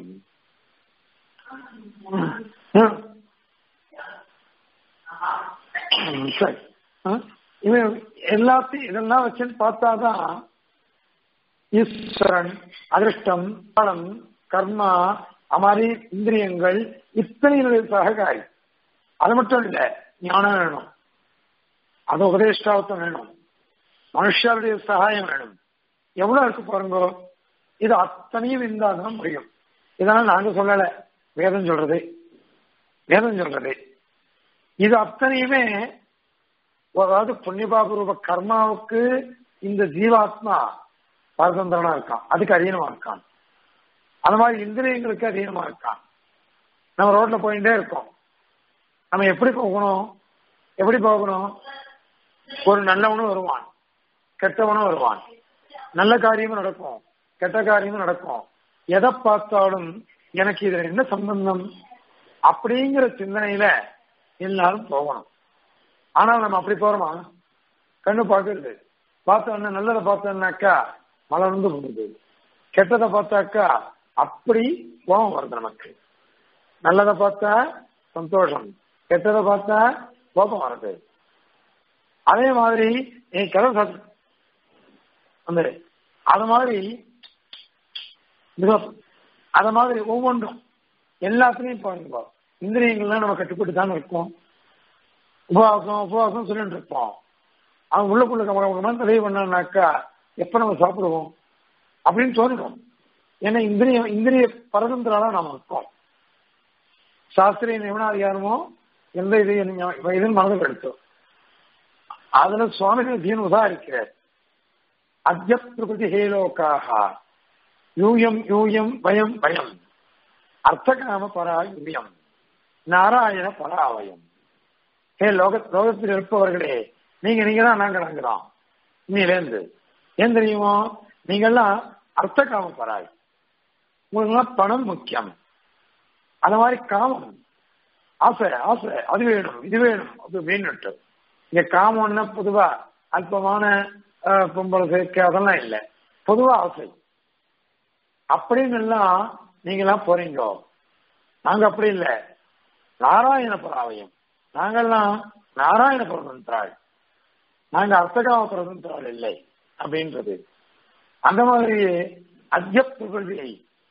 ம். ம். ம், சரி ஆ? இவன் எல்லாத்தையும் இதெல்லாம் வச்சுன்னு பார்த்தாதான் ஈஸ்வரன் அதிர்ஷ்டம் பலம் கர்மா அமாரி இந்திரியங்கள் இத்தனையினுடைய சககாரி அது மட்டும் இல்ல ஞானம் வேணும் அது உபதேஷ்டாவத்தம் வேணும் மனுஷருடைய சகாயம் வேணும் எவ்வளவு இருக்கு பாருங்க இது அத்தனையும் இருந்தாதான் முடியும் இதெல்லாம் நாங்க சொல்லல வேதம் சொல்றது வேதம் சொல்றது இது அத்தனையுமே அதாவது புண்ணியபாபரூப கர்மாவுக்கு இந்த ஜீவாத்மா பரதந்திரனா இருக்கான் அதுக்கு அதீனமா இருக்கான் அந்த மாதிரி இந்திரியங்களுக்கு அதீனமா இருக்கான் நம்ம ரோட்ல போயிட்டே இருக்கோம் நம்ம எப்படி போகணும் எப்படி போகணும் ஒரு நல்லவனும் வருவான் கெட்டவனும் வருவான் நல்ல காரியமும் நடக்கும் கெட்ட காரியமும் நடக்கும் எதை பார்த்தாலும் எனக்கு இதுல என்ன சம்பந்தம் அப்படிங்கிற சிந்தனையில எல்லாரும் போகணும் ஆனால் நம்ம அப்படி போறோமா கண்ணு பார்க்கறது பார்த்தோன்னா நல்லதை பார்த்தோம்னாக்கா மலர்ந்து போகுது கெட்டதை பார்த்தாக்கா அப்படி கோபம் வருது நமக்கு நல்லதை பார்த்தா சந்தோஷம் கெட்டதை பார்த்தா கோபம் வருது அதே மாதிரி நீ கதை சாத்து அந்த அது மாதிரி மிக- அத மாதிரி ஒவ்வொன்றும் எல்லாத்துலயும் பாருங்க இந்திரியங்கள்லாம் நம்ம கட்டுப்பட்டு தானே இருக்கோம் உபவாசம் உபவாசம் சொல்லிட்டு இருப்போம் அவன் உள்ளுக்குள்ள கமகமான தலையை பண்ணாக்கா எப்ப நம்ம சாப்பிடுவோம் அப்படின்னு தோணிடும் ஏன்னா இந்திரிய இந்திரிய பரதந்திரால நாம இருக்கோம் சாஸ்திரிய நியமனாதிகாரமோ எந்த இதையும் இதுன்னு மனதில் எடுத்தோம் அதுல சுவாமிகள் தீன் உதாரிக்கிறார் அத்திய பிரபதி ஹேலோக்காக யூயம் யூயம் பயம் பயம் அர்த்தகாம பராயுயம் நாராயண பராவயம் ஹே லோக லோகத்தில் இருப்பவர்களே நீங்க நீங்க தான் நாங்க நாங்க தான் இன்னிலேருந்து ஏன் தெரியுமோ நீங்கெல்லாம் அர்த்த காம பராய் உங்களுக்குலாம் பணம் முக்கியம் அந்த மாதிரி காமம் ஆசை ஆசை அது வேணும் இது வேணும் அது வேணுட்டு இங்க காமம்னா பொதுவா அல்பமான அஹ், பொம்பளை சேர்க்கை அதெல்லாம் இல்லை பொதுவா ஆசை அப்படின்னு எல்லாம் நீங்களாம் போறீங்க நாங்க அப்படி இல்லை நாராயண பராவயம் நாங்கெல்லாம் நாராயண பிரதந்திராள் நாங்க அர்த்தகாம பிரதந்திராள் இல்லை அப்படின்றது அந்த மாதிரி அத்திய பிரகிருதியை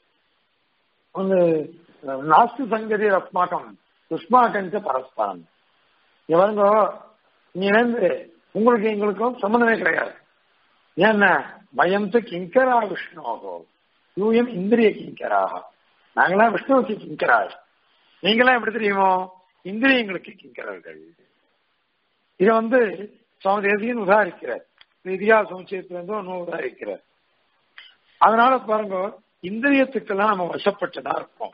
வந்து நாஸ்தி சங்கதி அஸ்மாக்கம் துஷ்மாக்கஞ்ச பரஸ்பரம் இவங்க இருந்து உங்களுக்கு எங்களுக்கும் சம்மந்தமே கிடையாது ஏன்னா பயந்து கிங்கரா விஷ்ணுவோ யூயம் இந்திரிய கிங்கராக நாங்களாம் விஷ்ணுவுக்கு கிங்கராள் நீங்களாம் எப்படி தெரியுமோ இந்திரியங்களுக்கு கிங்கரர்கள் இதை வந்து சுவாமி தேசியன் உதாரிக்கிறார் இதிகாச சமுச்சயத்திலிருந்து ஒன்னும் உதாரிக்கிறார் அதனால பாருங்க இந்திரியத்துக்கெல்லாம் நம்ம வசப்பட்டுதான் இருக்கோம்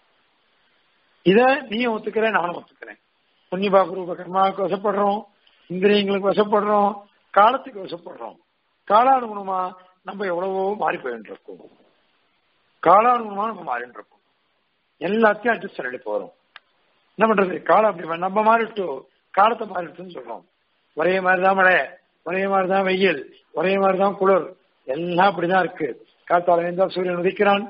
இத நீயும் ஒத்துக்கிற நானும் ஒத்துக்கிறேன் புண்ணியபாபுரூப கர்மாவுக்கு வசப்படுறோம் இந்திரியங்களுக்கு வசப்படுறோம் காலத்துக்கு வசப்படுறோம் காலானுகுணமா நம்ம எவ்வளவோ மாறி போயிட்டு இருக்கோம் காலானுகுணமா நம்ம மாறிட்டு இருக்கோம் எல்லாத்தையும் அட்ஜஸ்ட் பண்ணிட்டு போறோம் என்ன பண்றது காலம் அப்படி நம்ம மாறிட்டு காலத்தை மாறிட்டுன்னு சொல்றோம் ஒரே மாதிரிதான் மழை ஒரே மாதிரிதான் வெயில் ஒரே மாதிரிதான் குளிர் எல்லாம் அப்படிதான் இருக்கு காத்தால இருந்தா சூரியன் உதிக்கிறான்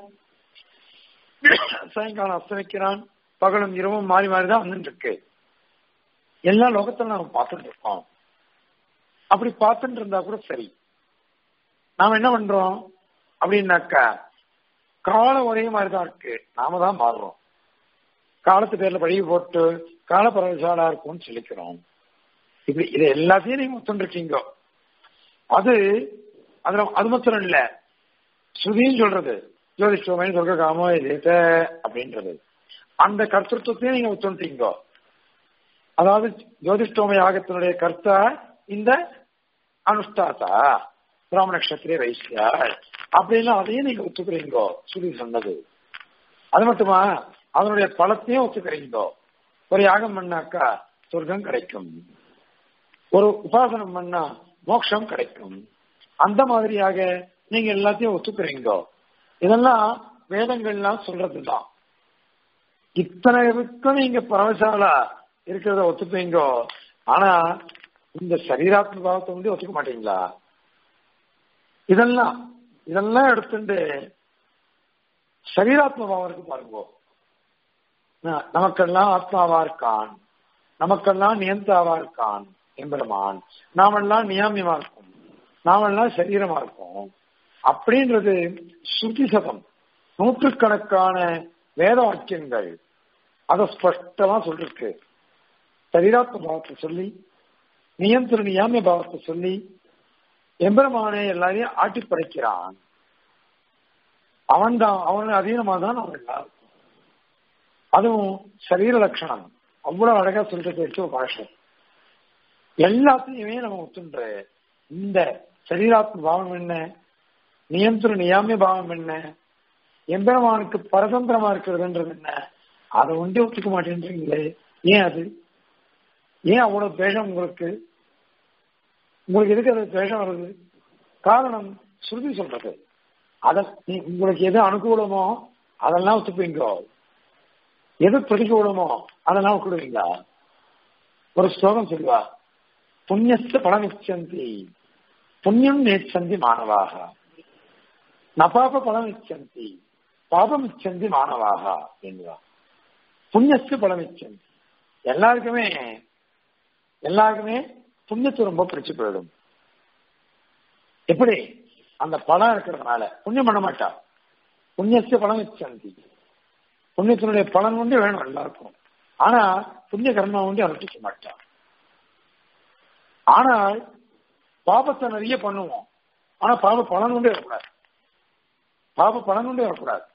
சாயங்காலம் அஸ்தமிக்கிறான் பகலும் இரவும் மாறி மாறி தான் வந்துட்டு இருக்கு எல்லா லோகத்துல நம்ம பார்த்துட்டு இருக்கோம் அப்படி பார்த்துட்டு இருந்தா கூட சரி நாம என்ன பண்றோம் அப்படின்னாக்கா காலம் ஒரே மாதிரி தான் இருக்கு நாம தான் மாறுறோம் காலத்து பேர்ல பழகி போட்டு கால பரவசாலா இருக்கும்னு சொல்லிக்கிறோம் இப்படி இது எல்லாத்தையும் நீங்க ஒத்துருக்கீங்க அது அதுல அது மாத்திரம் இல்ல ஸ்ருதியும் சொல்றது ஜோதிஷ்டோமைன்னு சொல்ற காமோ இதேத அப்படின்றது அந்த கர்த்தத்துவத்தையும் நீங்க ஒத்துட்டீங்க அதாவது ஜோதிஷ்டோம யாகத்தினுடைய கர்த்தா இந்த அனுஷ்டாத்தா பிராமண நட்சத்திரே வைசியா அப்படின்னு அதையும் நீங்க ஒத்துக்கிறீங்க ஸ்ருதி சொன்னது அது மட்டுமா அதனுடைய பலத்தையும் ஒத்துக்கிறீங்க ஒரு யாகம் பண்ணாக்கா சொர்க்கம் கிடைக்கும் ஒரு உபாசனம் பண்ணா மோட்சம் கிடைக்கும் அந்த மாதிரியாக நீங்க எல்லாத்தையும் ஒத்துக்கிறீங்க இதெல்லாம் வேதங்கள்லாம் சொல்றதுதான் இத்தனை இருக்கும் நீங்க பரமசாலா இருக்கிறத ஒத்துப்பீங்க ஆனா இந்த சரீராத்ம பாவத்தை வந்து ஒத்துக்க மாட்டீங்களா இதெல்லாம் இதெல்லாம் எடுத்துட்டு சரீராத்ம பாவம் இருக்கு பாருங்க நமக்கெல்லாம் ஆத்மாவா இருக்கான் நமக்கெல்லாம் நியந்தாவா இருக்கான் எம்பெருமான் நாமெல்லாம் நியாமியமா இருக்கும் நாமெல்லாம் சரீரமா இருக்கும் அப்படின்றது ஸ்ருதி சதம் நூற்றுக்கணக்கான வேத வாக்கியங்கள் அதை ஸ்பஷ்டமா சொல்லிருக்கு சரீராத்ம பாவத்தை சொல்லி நியந்திர நியாமிய பாவத்தை சொல்லி எம்பெருமானே எல்லாரையும் ஆட்டி படைக்கிறான் அவன் தான் அவன் அதீனமா தான் அவன் எல்லாருக்கும் அதுவும் சரீர லட்சணம் அவ்வளவு அழகா சொல்லிட்டு போயிடுச்சு பாஷம் எல்லாத்தையுமே நம்ம ஒத்துன்ற இந்த சரீராத்ம பாவம் என்ன நியந்திர நியாமிய பாவம் என்ன எம்பெருமானுக்கு பரதந்திரமா இருக்கிறதுன்றது என்ன அதை ஒன்றே ஒத்துக்க மாட்டேன்றீங்களே ஏன் அது ஏன் அவ்வளவு பேஷம் உங்களுக்கு உங்களுக்கு எதுக்கு அது பேஷம் வருது காரணம் ஸ்ருதி சொல்றது அத நீ உங்களுக்கு எது அனுகூலமோ அதெல்லாம் ஒத்துப்பீங்க எது பிரதிகூலமோ அதெல்லாம் ஒத்துடுவீங்களா ஒரு ஸ்லோகம் சொல்லுவா புண்ணியஸ்த பலமிச்சந்தி புண்ணியம் நேச்சந்தி மாணவாக நபாப பலமிச்சந்தி பாபம் இச்சந்தி மாணவாக என்பதா புண்ணியஸ்து பலமிச்சந்தி எல்லாருக்குமே எல்லாருக்குமே புண்ணியத்தை ரொம்ப பிடிச்சு போயிடும் எப்படி அந்த பலம் இருக்கிறதுனால புண்ணியம் பண்ண மாட்டா புண்ணியஸ்து பலம் இச்சந்தி புண்ணியத்தினுடைய பலன் வந்து வேணும் எல்லாருக்கும் ஆனா புண்ணிய கர்மா வந்து அனுஷ்டிக்க மாட்டா ஆனால் பாபத்தை நிறைய பண்ணுவோம் ஆனா பாப பலன் கொண்டே வரக்கூடாது பாப பலன் கொண்டே வரக்கூடாது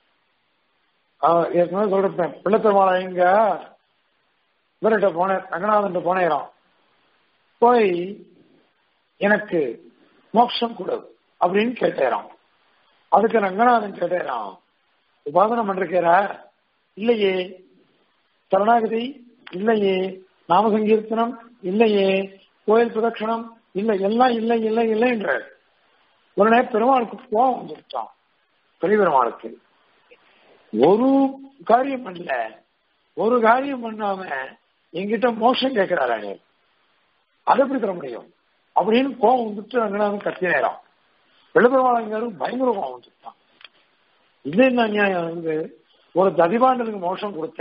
ஏற்கனவே சொல்றேன் பிள்ளைத்தருமாளா எங்க இவர்கிட்ட போன ரங்கநாதன் போனேறான் போய் எனக்கு மோட்சம் கொடு அப்படின்னு கேட்டேறான் அதுக்கு ரங்கநாதன் கேட்டேறான் உபாதனம் பண்றீர இல்லையே சரணாகதி இல்லையே நாமசங்கீர்த்தனம் இல்லையே கோயில் பிரதட்சணம் இல்லை எல்லாம் இல்லை இல்லை இல்லை என்ற உடனே பெருமாளுக்கு கோபம் வந்துட்டான் பெரிய பெருமாளுக்கு ஒரு காரியம் பண்ணல ஒரு காரியம் பண்ணாம எங்கிட்ட மோஷம் கேட்கிறாரானே அதை எப்படி தர முடியும் அப்படின்னு கோபம் வந்துட்டு ரங்கநாதன் கத்தி நேரம் வெள்ளப்பெருமாள் பயங்கர கோபம் வந்துட்டான் இது என்ன அநியாயம் வந்து ஒரு ததிபாண்டனுக்கு மோஷம் கொடுத்த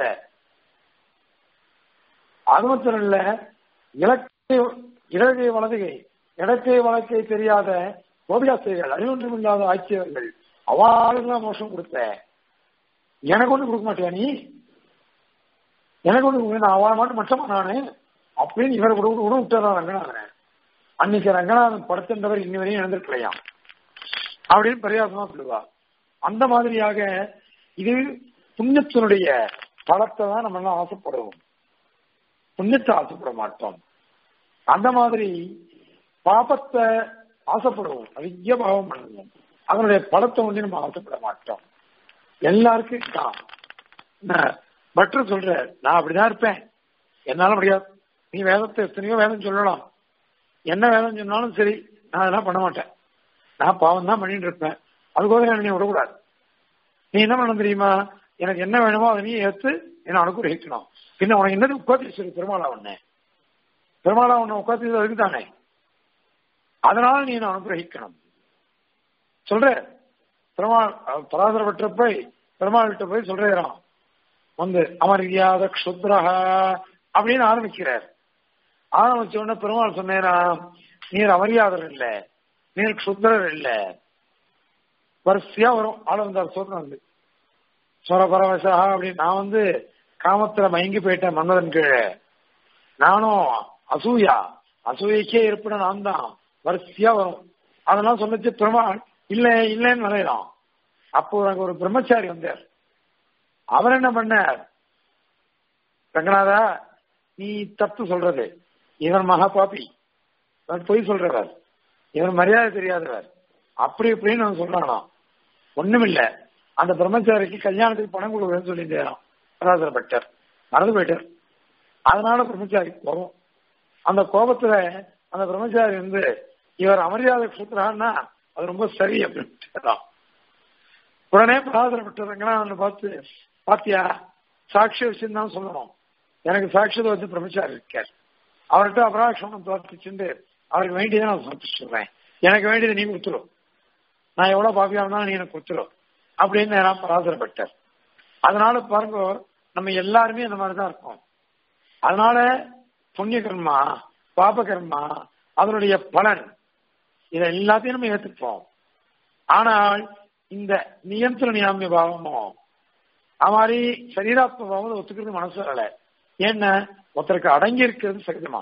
அது மாத்திரம் இல்ல இலக்கை இடகை வலதுகை இடக்கை வழக்கை தெரியாத கோபிகாசிரியர்கள் அறிவொன்றும் இல்லாத ஆட்சியர்கள் அவாளுக்கெல்லாம் மோஷம் கொடுத்த எனக்கு ஒண்ணு கொடுக்க மாட்டியா நீ எனக்கு ஒண்ணு நான் அவளை மட்டும் மட்டமா நானு அப்படின்னு இவரை கூட கூட விட்டுறான் ரங்கநாதன் அன்னைக்கு ரங்கநாதன் படுத்தின்றவர் இன்னி வரையும் எழுந்திருக்கலையாம் அப்படின்னு பரியாசமா சொல்லுவா அந்த மாதிரியாக இது புண்ணியத்தினுடைய பலத்தை தான் நம்ம எல்லாம் ஆசைப்படுவோம் புண்ணியத்தை ஆசைப்பட மாட்டோம் அந்த மாதிரி பாபத்தை ஆசைப்படுவோம் அதிக பாவம் பண்ணுவோம் அதனுடைய பலத்தை வந்து நம்ம ஆசைப்பட மாட்டோம் எல்லாருக்கும் தான் பட்ரு சொல்ற நான் அப்படிதான் இருப்பேன் என்னால முடியாது நீ வேதத்தை எத்தனையோ வேதம் சொல்லலாம் என்ன வேதம் சொன்னாலும் சரி நான் அதெல்லாம் பண்ண மாட்டேன் நான் பாவம் தான் பண்ணிட்டு இருப்பேன் அதுக்கோசரம் நீ விடக்கூடாது நீ என்ன பண்ணணும் தெரியுமா எனக்கு என்ன வேணுமோ அதை நீ ஏத்து என்ன அனுகிரகிக்கணும் பின்ன உனக்கு என்னது உட்காந்து சொல்லி பெருமாளா உன்னை பெருமாளா உன்னை உட்காந்து அதுக்கு தானே அதனால நீ என்ன அனுகிரகிக்கணும் சொல்ற பெருமாள் பராசரப்பட்ட போய் பெருமாள்கிட்ட போய் சொல்றாராம் வந்து அமரியாத க்ஷுத்ரஹ அப்படின்னு ஆரம்பிக்கிறார் ஆரம்பிச்ச உடனே பெருமாள் சொன்னேராம் நீர் அமரியாதர் இல்ல நீர் க்ஷுத்ரர் இல்ல வரிசையா வரும் ஆளவந்தார் சொல்றேன் வந்து சொர பரவசா அப்படின்னு நான் வந்து காமத்துல மயங்கி போயிட்டேன் மன்னதன் கீழே நானும் அசூயா அசூயக்கே இருப்பிட நான் தான் வரிசையா வரும் அதெல்லாம் சொல்லிச்சு பெருமாள் இல்ல இல்லைன்னு நினைலாம் அப்போ அங்க ஒரு பிரம்மச்சாரி வந்தார் அவர் என்ன பண்ணார் ரங்கநாதா நீ தப்பு சொல்றது இவன் மகா பாப்பி இவன் பொய் சொல்றவர் இவன் மரியாதை தெரியாதவர் அப்படி இப்படின்னு அவன் சொல்றானாம் ஒண்ணுமில்ல அந்த பிரம்மச்சாரிக்கு கல்யாணத்துக்கு பணம் கொடுக்குறேன்னு சொல்லியிருந்தேன் பராசர பட்டர் மறந்து போயிட்டார் அதனால பிரம்மச்சாரி கோபம் அந்த கோபத்துல அந்த பிரம்மச்சாரி வந்து இவர் அமரியாதை கொடுக்குறான்னா அது ரொம்ப சரி அப்படின்னு உடனே பராசர பட்டர் பார்த்து பாத்தியா சாட்சி வச்சுன்னு தான் சொல்லணும் எனக்கு சாட்சியத்தை வச்சு பிரம்மச்சாரி இருக்கார் அவர்கிட்ட அபராட்சமம் பிரார்த்திச்சுட்டு அவருக்கு வேண்டியதை நான் சமர்ப்பிச்சுடுறேன் எனக்கு வேண்டியதை நீ கொடுத்துரும் நான் எவ்வளவு பாப்பியா இருந்தாலும் நீ எனக்கு கொடுத்துரும் அப்படின்னு நான் பராசரப்பட்டார் அதனால பாருங்க நம்ம எல்லாருமே அந்த மாதிரிதான் இருக்கோம் அதனால புண்ணிய கர்மா பாப கர்மா அதனுடைய பலன் இதை எல்லாத்தையும் நம்ம ஏத்துப்போம் ஆனால் இந்த நியந்திர நியாமிய பாவமோ அது மாதிரி சரீராத்ம பாவம் ஒத்துக்கிறது மனசு வரல ஏன்னா ஒருத்தருக்கு அடங்கி இருக்கிறது சகஜமா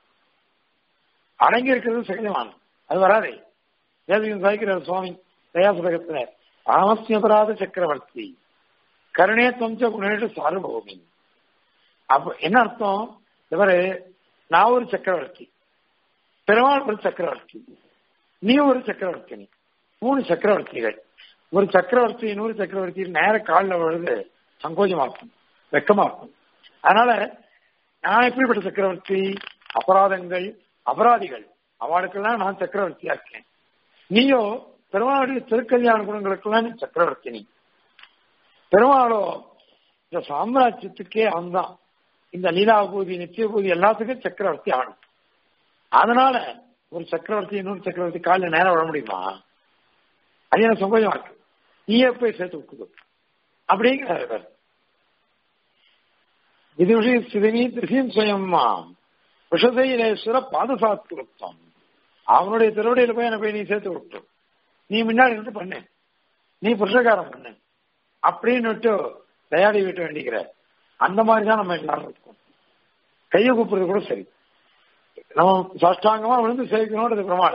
அடங்கி இருக்கிறது சகஜமான அது வராதே வேதிகம் சாய்க்கிறார் சுவாமி தயாசுலகத்துல ஆமஸ்யபராத சக்கரவர்த்தி கருணே தொஞ்ச குணேட்டு சார்பூமி அப்ப என்ன அர்த்தம் இவரு நான் ஒரு சக்கரவர்த்தி பெருமாள் ஒரு சக்கரவர்த்தி நீ ஒரு சக்கரவர்த்தி நீ மூணு சக்கரவர்த்திகள் ஒரு சக்கரவர்த்தி இன்னொரு சக்கரவர்த்தி நேர காலில் விழுது சங்கோஜமாக்கும் வெக்கமாக்கும் அதனால நான் எப்படிப்பட்ட சக்கரவர்த்தி அபராதங்கள் அபராதிகள் அவளுக்கெல்லாம் நான் சக்கரவர்த்தியா இருக்கேன் நீயோ பெருமாளுடைய திருக்கல்யாண குணங்களுக்கெல்லாம் நீ சக்கரவர்த்தி நீ பெருமாளோ இந்த சாம்ராஜ்யத்துக்கே அவன்தான் இந்த லீலாபூதி நித்தியபூதி எல்லாத்துக்கும் சக்கரவர்த்தி ஆகணும் அதனால ஒரு சக்கரவர்த்தி இன்னொரு சக்கரவர்த்தி காலில் நேரம் விட முடியுமா அது எனக்கு சங்கோஜமா இருக்கு நீயே போய் சேர்த்து விட்டுக்கோ அப்படிங்கிறார் இது விஷயம் சிதனி திருசியம் சுயம்மா விஷசையிலேஸ்வர பாதுகாத்துருத்தம் அவனுடைய திருவடியில போய் எனக்கு போய் நீ சேர்த்து விட்டு நீ முன்னாடி இருந்து பண்ணு நீ புருஷகாரம் பண்ணு அப்படின்னு தயாரி விட்டு வேண்டிக்கிற அந்த மாதிரி தான் நம்ம எல்லாரும் இருக்கோம் கையை கூப்பிடுறது கூட சரி நம்ம சாஷ்டாங்கமா விழுந்து சேவிக்கணும்ன்றது பிரமாட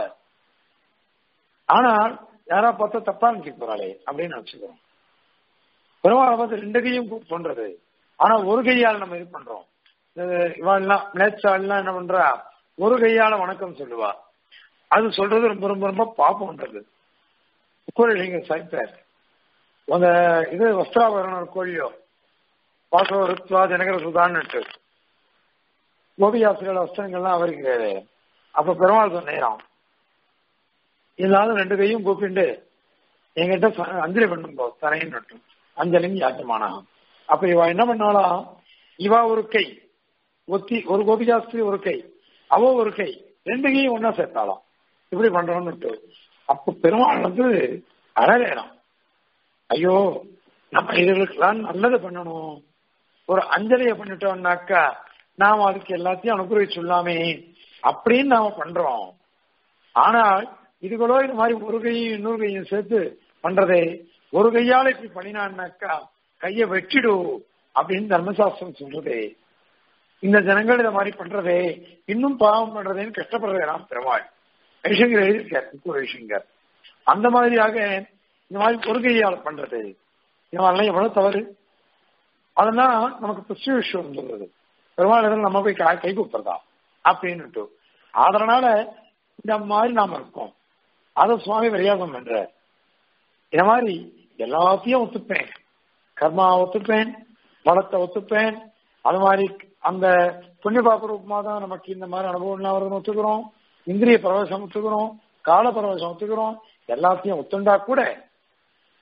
ஆனால் யாரா பார்த்தா தப்பா நினைச்சு போறாளே அப்படின்னு நினைச்சுக்கிறோம் பெருமாளை பார்த்து ரெண்டு கையும் பண்றது ஆனா ஒரு கையால் நம்ம இது பண்றோம் இவெல்லாம் நேச்சாலாம் என்ன பண்றா ஒரு கையால வணக்கம் சொல்லுவா அது சொல்றது ரொம்ப ரொம்ப ரொம்ப பாப்பம்ன்றது கோழிங்க சாய்ப்பார் அந்த இது வஸ்திராபரணம் கோழியோ பாசவ ருத்வா ஜனகர சுதான்னுட்டு கோபியாசிரியர் வஸ்திரங்கள்லாம் அவருக்கு அப்ப பெருமாள் சொன்னேராம் இருந்தாலும் ரெண்டு கையும் கூப்பிண்டு என்கிட்ட அஞ்சலி பண்ணும்போ தரையின் நட்டும் அஞ்சலியும் யாச்சமானா அப்ப இவ என்ன பண்ணாலாம் இவா ஒரு கை ஒத்தி ஒரு கோபிகாஸ்திரி ஒரு கை அவ ஒரு கை ரெண்டு கையும் ஒன்னா சேர்த்தாலாம் இப்படி பண்றோம்னு அப்ப பெருமாள் வந்து அழகேறான் ஐயோ நம்ம இதுகளுக்கெல்லாம் நல்லது பண்ணணும் ஒரு அஞ்சலிய பண்ணிட்டோம்னாக்கா நாம் அதுக்கு எல்லாத்தையும் அனுகிரகிச்சுள்ளாமே அப்படின்னு நாம பண்றோம் ஆனால் இதுகளோ இது மாதிரி ஒரு கையும் இன்னொரு கையும் சேர்த்து பண்றதே ஒரு கையால இப்படி பண்ணினான்னாக்கா கைய வெட்டிடு அப்படின்னு தர்மசாஸ்திரம் சொல்றதே இந்த ஜனங்கள் இதை மாதிரி பண்றதே இன்னும் பாவம் பண்றதேன்னு கஷ்டப்படுறதே நாம் பெருமாள் ரிஷங்கர் எழுதியிருக்கார் குக்கூர் ரிஷங்கர் அந்த மாதிரியாக இந்த மாதிரி ஒரு கையால பண்றது இந்த மாதிரிலாம் எவ்வளவு தவறு அதெல்லாம் நமக்கு புஷ்டி விஷயம் சொல்றது பெருமாள் நம்ம போய் கை கூப்பிடுறதா அப்படின்னுட்டு அதனால இந்த மாதிரி நாம இருக்கோம் அதை சுவாமி பரியாசம் பண்ற இந்த மாதிரி எல்லாத்தையும் ஒத்துப்பேன் கர்மா ஒத்துப்பேன் பலத்தை ஒத்துப்பேன் அது மாதிரி அந்த புண்ணிய பாப்ப ரூபமா தான் நமக்கு இந்த மாதிரி அனுபவம்லாம் வருதுன்னு ஒத்துக்கிறோம் இந்திரிய பரவசம் ஒத்துக்கிறோம் கால பரவசம் ஒத்துக்கிறோம் எல்லாத்தையும் ஒத்துண்டா கூட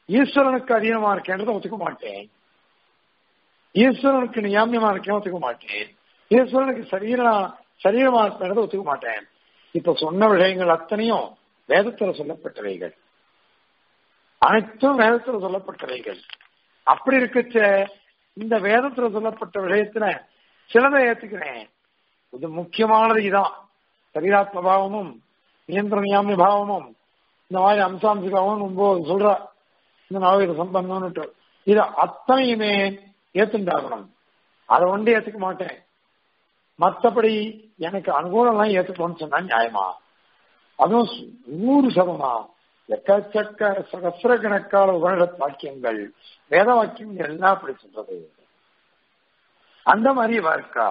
ஈஸ்வரனுக்கு அதீனமா இருக்கேன்றதை ஒத்துக்க மாட்டேன் ஈஸ்வரனுக்கு நியாமியமா இருக்கேன் ஒத்துக்க மாட்டேன் ஈஸ்வரனுக்கு சரீர சரீரமா இருப்பேன்றதை ஒத்துக்க மாட்டேன் இப்ப சொன்ன விஷயங்கள் அத்தனையும் வேதத்துல சொல்லப்பட்டவைகள் அனைத்தும் வேதத்துல சொல்லப்பட்டவைகள் அப்படி இருக்கச்ச இந்த வேதத்துல சொல்லப்பட்ட விஷயத்துல சிலதை ஏத்துக்கிறேன் இது முக்கியமானது இதான் சரீராத்ம பாவமும் நியந்திர நியாமிய பாவமும் இந்த மாதிரி அம்சாம்சி பாவம் ஒன்பது சொல்ற இந்த நாவீர சம்பந்தம்னுட்டு இது அத்தனையுமே ஏத்துண்டாகணும் அதை ஒன்றே ஏத்துக்க மாட்டேன் மற்றபடி எனக்கு அனுகூலம்லாம் ஏத்துக்கணும்னு சொன்னா நியாயமா அதுவும் நூறு சதமா எக்கச்சக்க சகசிர கணக்கான உபனிட வாக்கியங்கள் வேத வாக்கியங்கள் எல்லாம் அப்படி சொல்றது அந்த மாதிரி இவா இருக்கா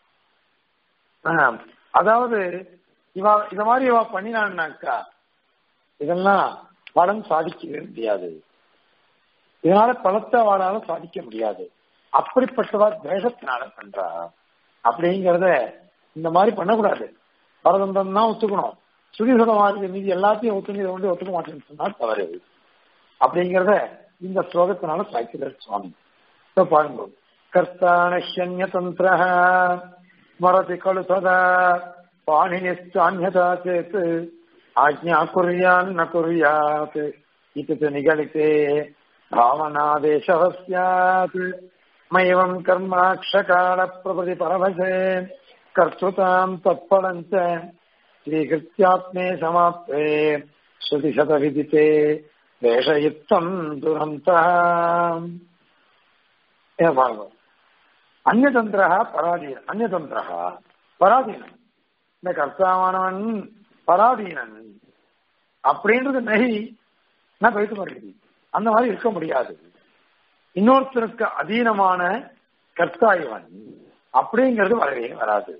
அதாவது இவா இத மாதிரி இவா பண்ணினான்னாக்கா இதெல்லாம் பலம் சாதிக்கவே முடியாது இதனால பலத்தை வாழால சாதிக்க முடியாது அப்படிப்பட்டவா தேசத்தினால பண்றா அப்படிங்கிறத இந்த மாதிரி பண்ணக்கூடாது பரதந்தம் தான் ஒத்துக்கணும் சுதிசதமா இருக்கு மீதி எல்லாத்தையும் ஒத்துங்க இதை வந்து ஒத்துக்க மாட்டேன்னு சொன்னா தவறு அப்படிங்கிறத இந்த ஸ்லோகத்தினால சாய்க்கிறார் சுவாமி இப்ப பாருங்க கர்த்தானஹ்யன்ய தந்திர ஸ்மரதி கலு சதா பாணினிஸ்தான்யதா சேத் ஆஜ்ஞா குர்யான் ந குர்யாத் இது நிகழித்தே भावनादेशः स्यात् मयवम् कर्माक्षकाल प्रभृति परमसे कर्तृताम् तत्फलम् च स्वीकृत्यात्मे समाप्ते श्रुतिशतविदिते வேஷயுத்தம் துரந்தः அந்நதந்திர பராதீன அந்நதந்திர பராதீனன் இந்த கர்த்தாவானவன் பராதீனன் அப்படின்றது நகி நான் போயிட்டு வருகிறது அந்த மாதிரி இருக்க முடியாது இன்னொருத்தருக்கு அதீனமான கர்த்தா இவன் அப்படிங்கிறது வரவே வராது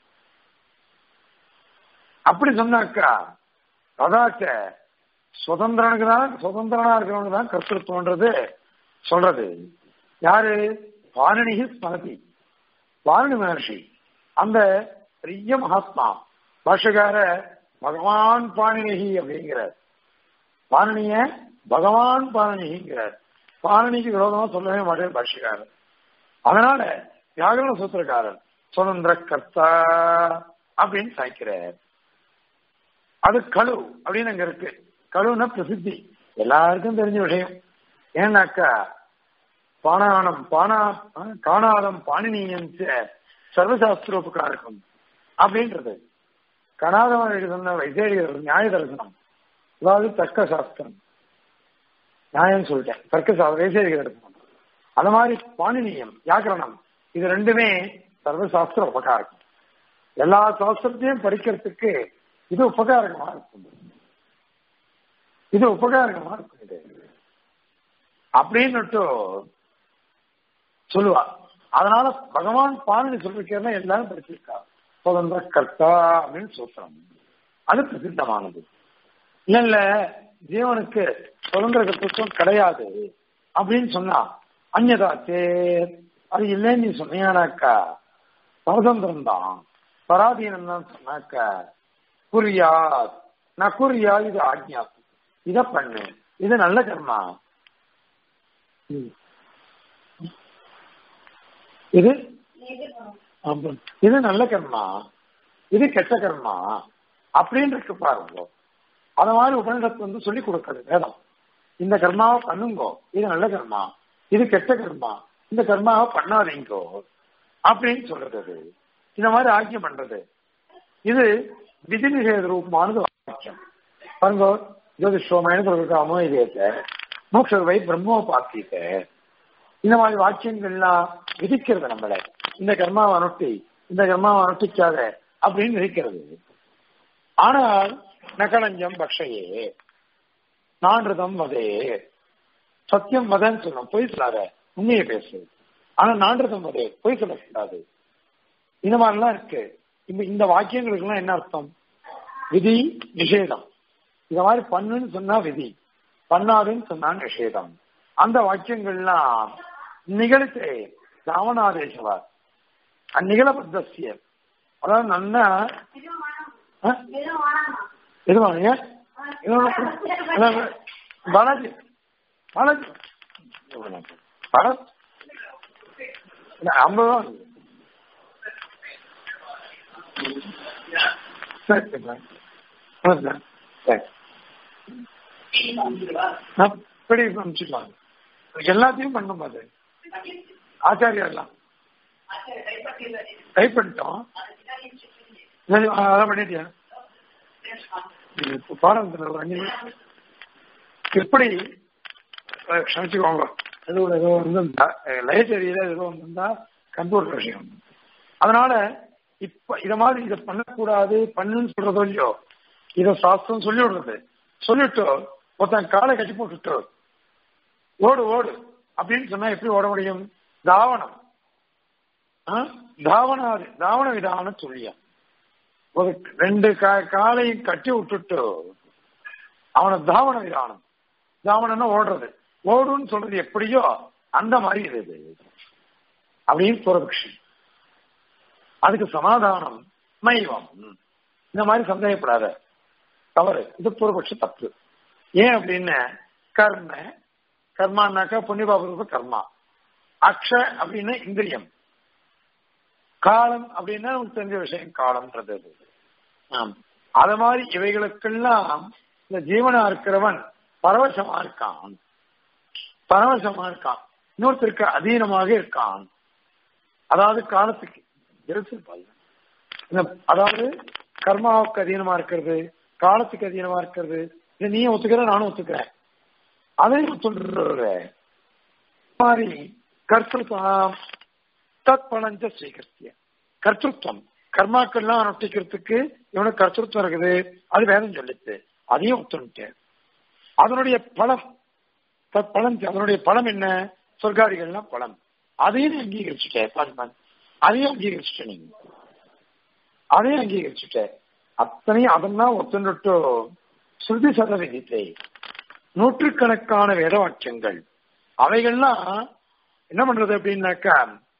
அப்படி சொன்னாக்கா அதாச்ச சுதந்திரனுக்கு தான் சுதந்திரனா இருக்கிறவனுக்கு தான் கர்த்தத்துவன்றது சொல்றது யாரு வாரணி ஸ்மரதி வாரணி மகர்ஷி அந்த பெரிய மகாத்மா பாஷகார பகவான் பாணினிகி அப்படிங்கிறார் பாரணிய பகவான் பாரணிங்கிறார் பாரணிக்கு விரோதமா சொல்லவே மாட்டேன் பாஷகாரர் அதனால வியாகரண சூத்திரக்காரர் சுதந்திர கர்த்தா அப்படின்னு சாய்க்கிறார் அது கழு அப்படின்னு அங்க இருக்கு கழுவுனா பிரசித்தி எல்லாருக்கும் தெரிஞ்ச விஷயம் ஏன்னாக்கா பானானம் பானா காணாதம் பாணினியம் சர்வசாஸ்திரோபகாரகம் அப்படின்றது கணாதவன் சொன்ன வைசேடிகர் நியாய தரிசனம் அதாவது தர்க்க சாஸ்திரம் நியாயம் சொல்லிட்டேன் தர்க்க சாஸ்திரம் வைசேடிகர் எடுக்கணும் அது மாதிரி பாணினியம் வியாக்கரணம் இது ரெண்டுமே சர்வசாஸ்திர உபகாரம் எல்லா சாஸ்திரத்தையும் படிக்கிறதுக்கு இது உபகாரகமா இருக்கும் இது உபகாரகமா இருக்கும் இது அப்படின்னுட்டு சொல்லுவா அதனால பகவான் பாலனை சொல்லிருக்கா எல்லாரும் படிச்சிருக்கா சுதந்திர கர்த்தா அப்படின்னு சொல்றோம் அது பிரசித்தமானது இல்ல இல்ல ஜீவனுக்கு சுதந்திர கர்த்தத்துவம் கிடையாது அப்படின்னு சொன்னா அந்நதா சேர் அது இல்லைன்னு நீ சொன்னியானாக்கா சுதந்திரம் தான் பராதீனம் தான் சொன்னாக்கா குறியா நான் குறியா இது ஆக்ஞா இத பண்ணு இது நல்ல கர்மா இது இது நல்ல கர்மா இது கெட்ட கர்மா அப்படின்னு இருக்கு பாருங்க அத மாதிரி உபநிடத்து வந்து சொல்லி கொடுக்கறது வேதம் இந்த கர்மாவை பண்ணுங்கோ இது நல்ல கர்மா இது கெட்ட கர்மா இந்த கர்மாவை பண்ணாதீங்கோ அப்படின்னு சொல்றது அது இந்த மாதிரி ஆக்கியம் பண்றது இது விதி நிஷேத ரூபமானது வாக்கியம் பாருங்க ஜோதிஷோமயன சொல்லிருக்காமோ இதயத்தை மோட்ச வை பிரம்மோபாத்தியத்தை இந்த மாதிரி வாக்கியங்கள்லாம் விதிக்கிறது நம்மள இந்த கர்மாவை அனுட்டி இந்த கர்மாவை அனுட்டிக்காத அப்படின்னு விதிக்கிறது ஆனால் நகலஞ்சம் பக்ஷையே நான்றுதம் வதே சத்தியம் வதன்னு சொல்லணும் பொய் சொல்லாத உண்மையை பேசு ஆனா நான்றுதம் வதே பொய் சொல்லக்கூடாது இந்த மாதிரிலாம் இருக்கு இந்த இந்த வாக்கியங்களுக்கெல்லாம் என்ன அர்த்தம் விதி நிஷேதம் இந்த மாதிரி பண்ணுன்னு சொன்னா விதி பண்ணாதுன்னு சொன்னா நிஷேதம் அந்த வாக்கியங்கள்லாம் நிகழ்த்தே ராவணாதேசவார் அந்நிகழபத்தசிய அதாவது நல்லா எது வாங்க பாலாஜி பணம் பணம் இல்ல, ஐம்பது ரூபா சரி சரி சார். ஆ, சார். சரி நான் இப்படி அனுப்பிச்சுக்கலாம் எல்லாத்தையும் பண்ணும் அது ஆச்சாரியா எல்லாம் டைப் பண்ணிட்டோம் சரி, ஆ, அதெல்லாம் பண்ணிட்டியா இப்போ பாடம் ஒரு அஞ்சு நிமிஷம் எப்படி அஹ், க்ஷமிச்சுக்கோங்க ஏதோ ஒரு ஏதோ வந்திருந்தா லைட் ஏரியில ஏதோ வந்திருந்தா கம்ப்யூட்டர் விஷயம் அதனால இப்ப இத மாதிரி இதை பண்ணக்கூடாது பண்ணுன்னு சொல்றதோ இல்லையோ இத சாஸ்திரம் சொல்லி விடுறது சொல்லிட்டு ஒருத்தன் காலை கட்டி போட்டுட்டு ஓடு ஓடு அப்படின்னு சொன்னா எப்படி ஓட முடியும் தாவணம் ஆ? தாவணாது தாவண விதானம் சொல்லியா ஒரு ரெண்டு கா- காலையும் கட்டி விட்டுட்டு அவனை தாவண விதானம் தாவணம்னா ஓடுறது ஓடுன்னு சொல்றது எப்படியோ அந்த மாதிரி இது அப்படின்னு பூர்வபக்ஷி அதுக்கு சமாதானம் மைவம் இந்த மாதிரி சந்தேகப்படாத தவறு இது பூர்வபக்ஷ தப்பு ஏன் அப்படின்னு கர்ம கர்மானாக்கா புண்ணியபாபுக்கு கர்மா அக்ஷ அப்படின்னா இந்திரியம் காலம் அப்படின்னா நமக்கு தெரிஞ்ச விஷயம் காலம்ன்றது அது. ஆம். அது மாதிரி இவைகளுக்கெல்லாம் இந்த ஜீவனா இருக்கிறவன் பரவசமா இருக்கான் பரவசமா இருக்கான் இன்னொருத்தருக்கு அதீனமாக இருக்கான் அதாவது காலத்துக்கு இருந்திருப்பாங்க. இந்த அதாவது கர்மாவுக்கு அதீனமா இருக்கிறது காலத்துக்கு அதீனமா இருக்கிறது இதை நீயும் ஒத்துக்கிற நானும் ஒத்துக்கிறேன் அதையும் ஒத்துன்ற மாதிரி கர்த்தம் தத் பலஞ்ச ஸ்வீகரித்திய கர்த்தத்துவம் கர்மாக்கள்லாம் அனுஷ்டிக்கிறதுக்கு இவனுக்கு கர்த்தத்துவம் இருக்குது அது வேதம் சொல்லிச்சு அதையும் ஒத்துணுட்டேன் அதனுடைய பலம் தத் பலன் அதனுடைய பலம் என்ன சொர்க்காதிகள்லாம் பலம் அதையும் நீ அங்கீகரிச்சுட்டேன் பாருங்க அதையும் அங்கீகரிச்சுட்டேன் நீங்க அதையும் அங்கீகரிச்சுட்டேன் அத்தனையும் அதெல்லாம் ஒத்துண்டுட்டு ஸ்ருதி சதவிகித்தை நூற்றுக்கணக்கான வேத வாக்கியங்கள் அவைகள்லாம் என்ன பண்றது அப்படின்னாக்கா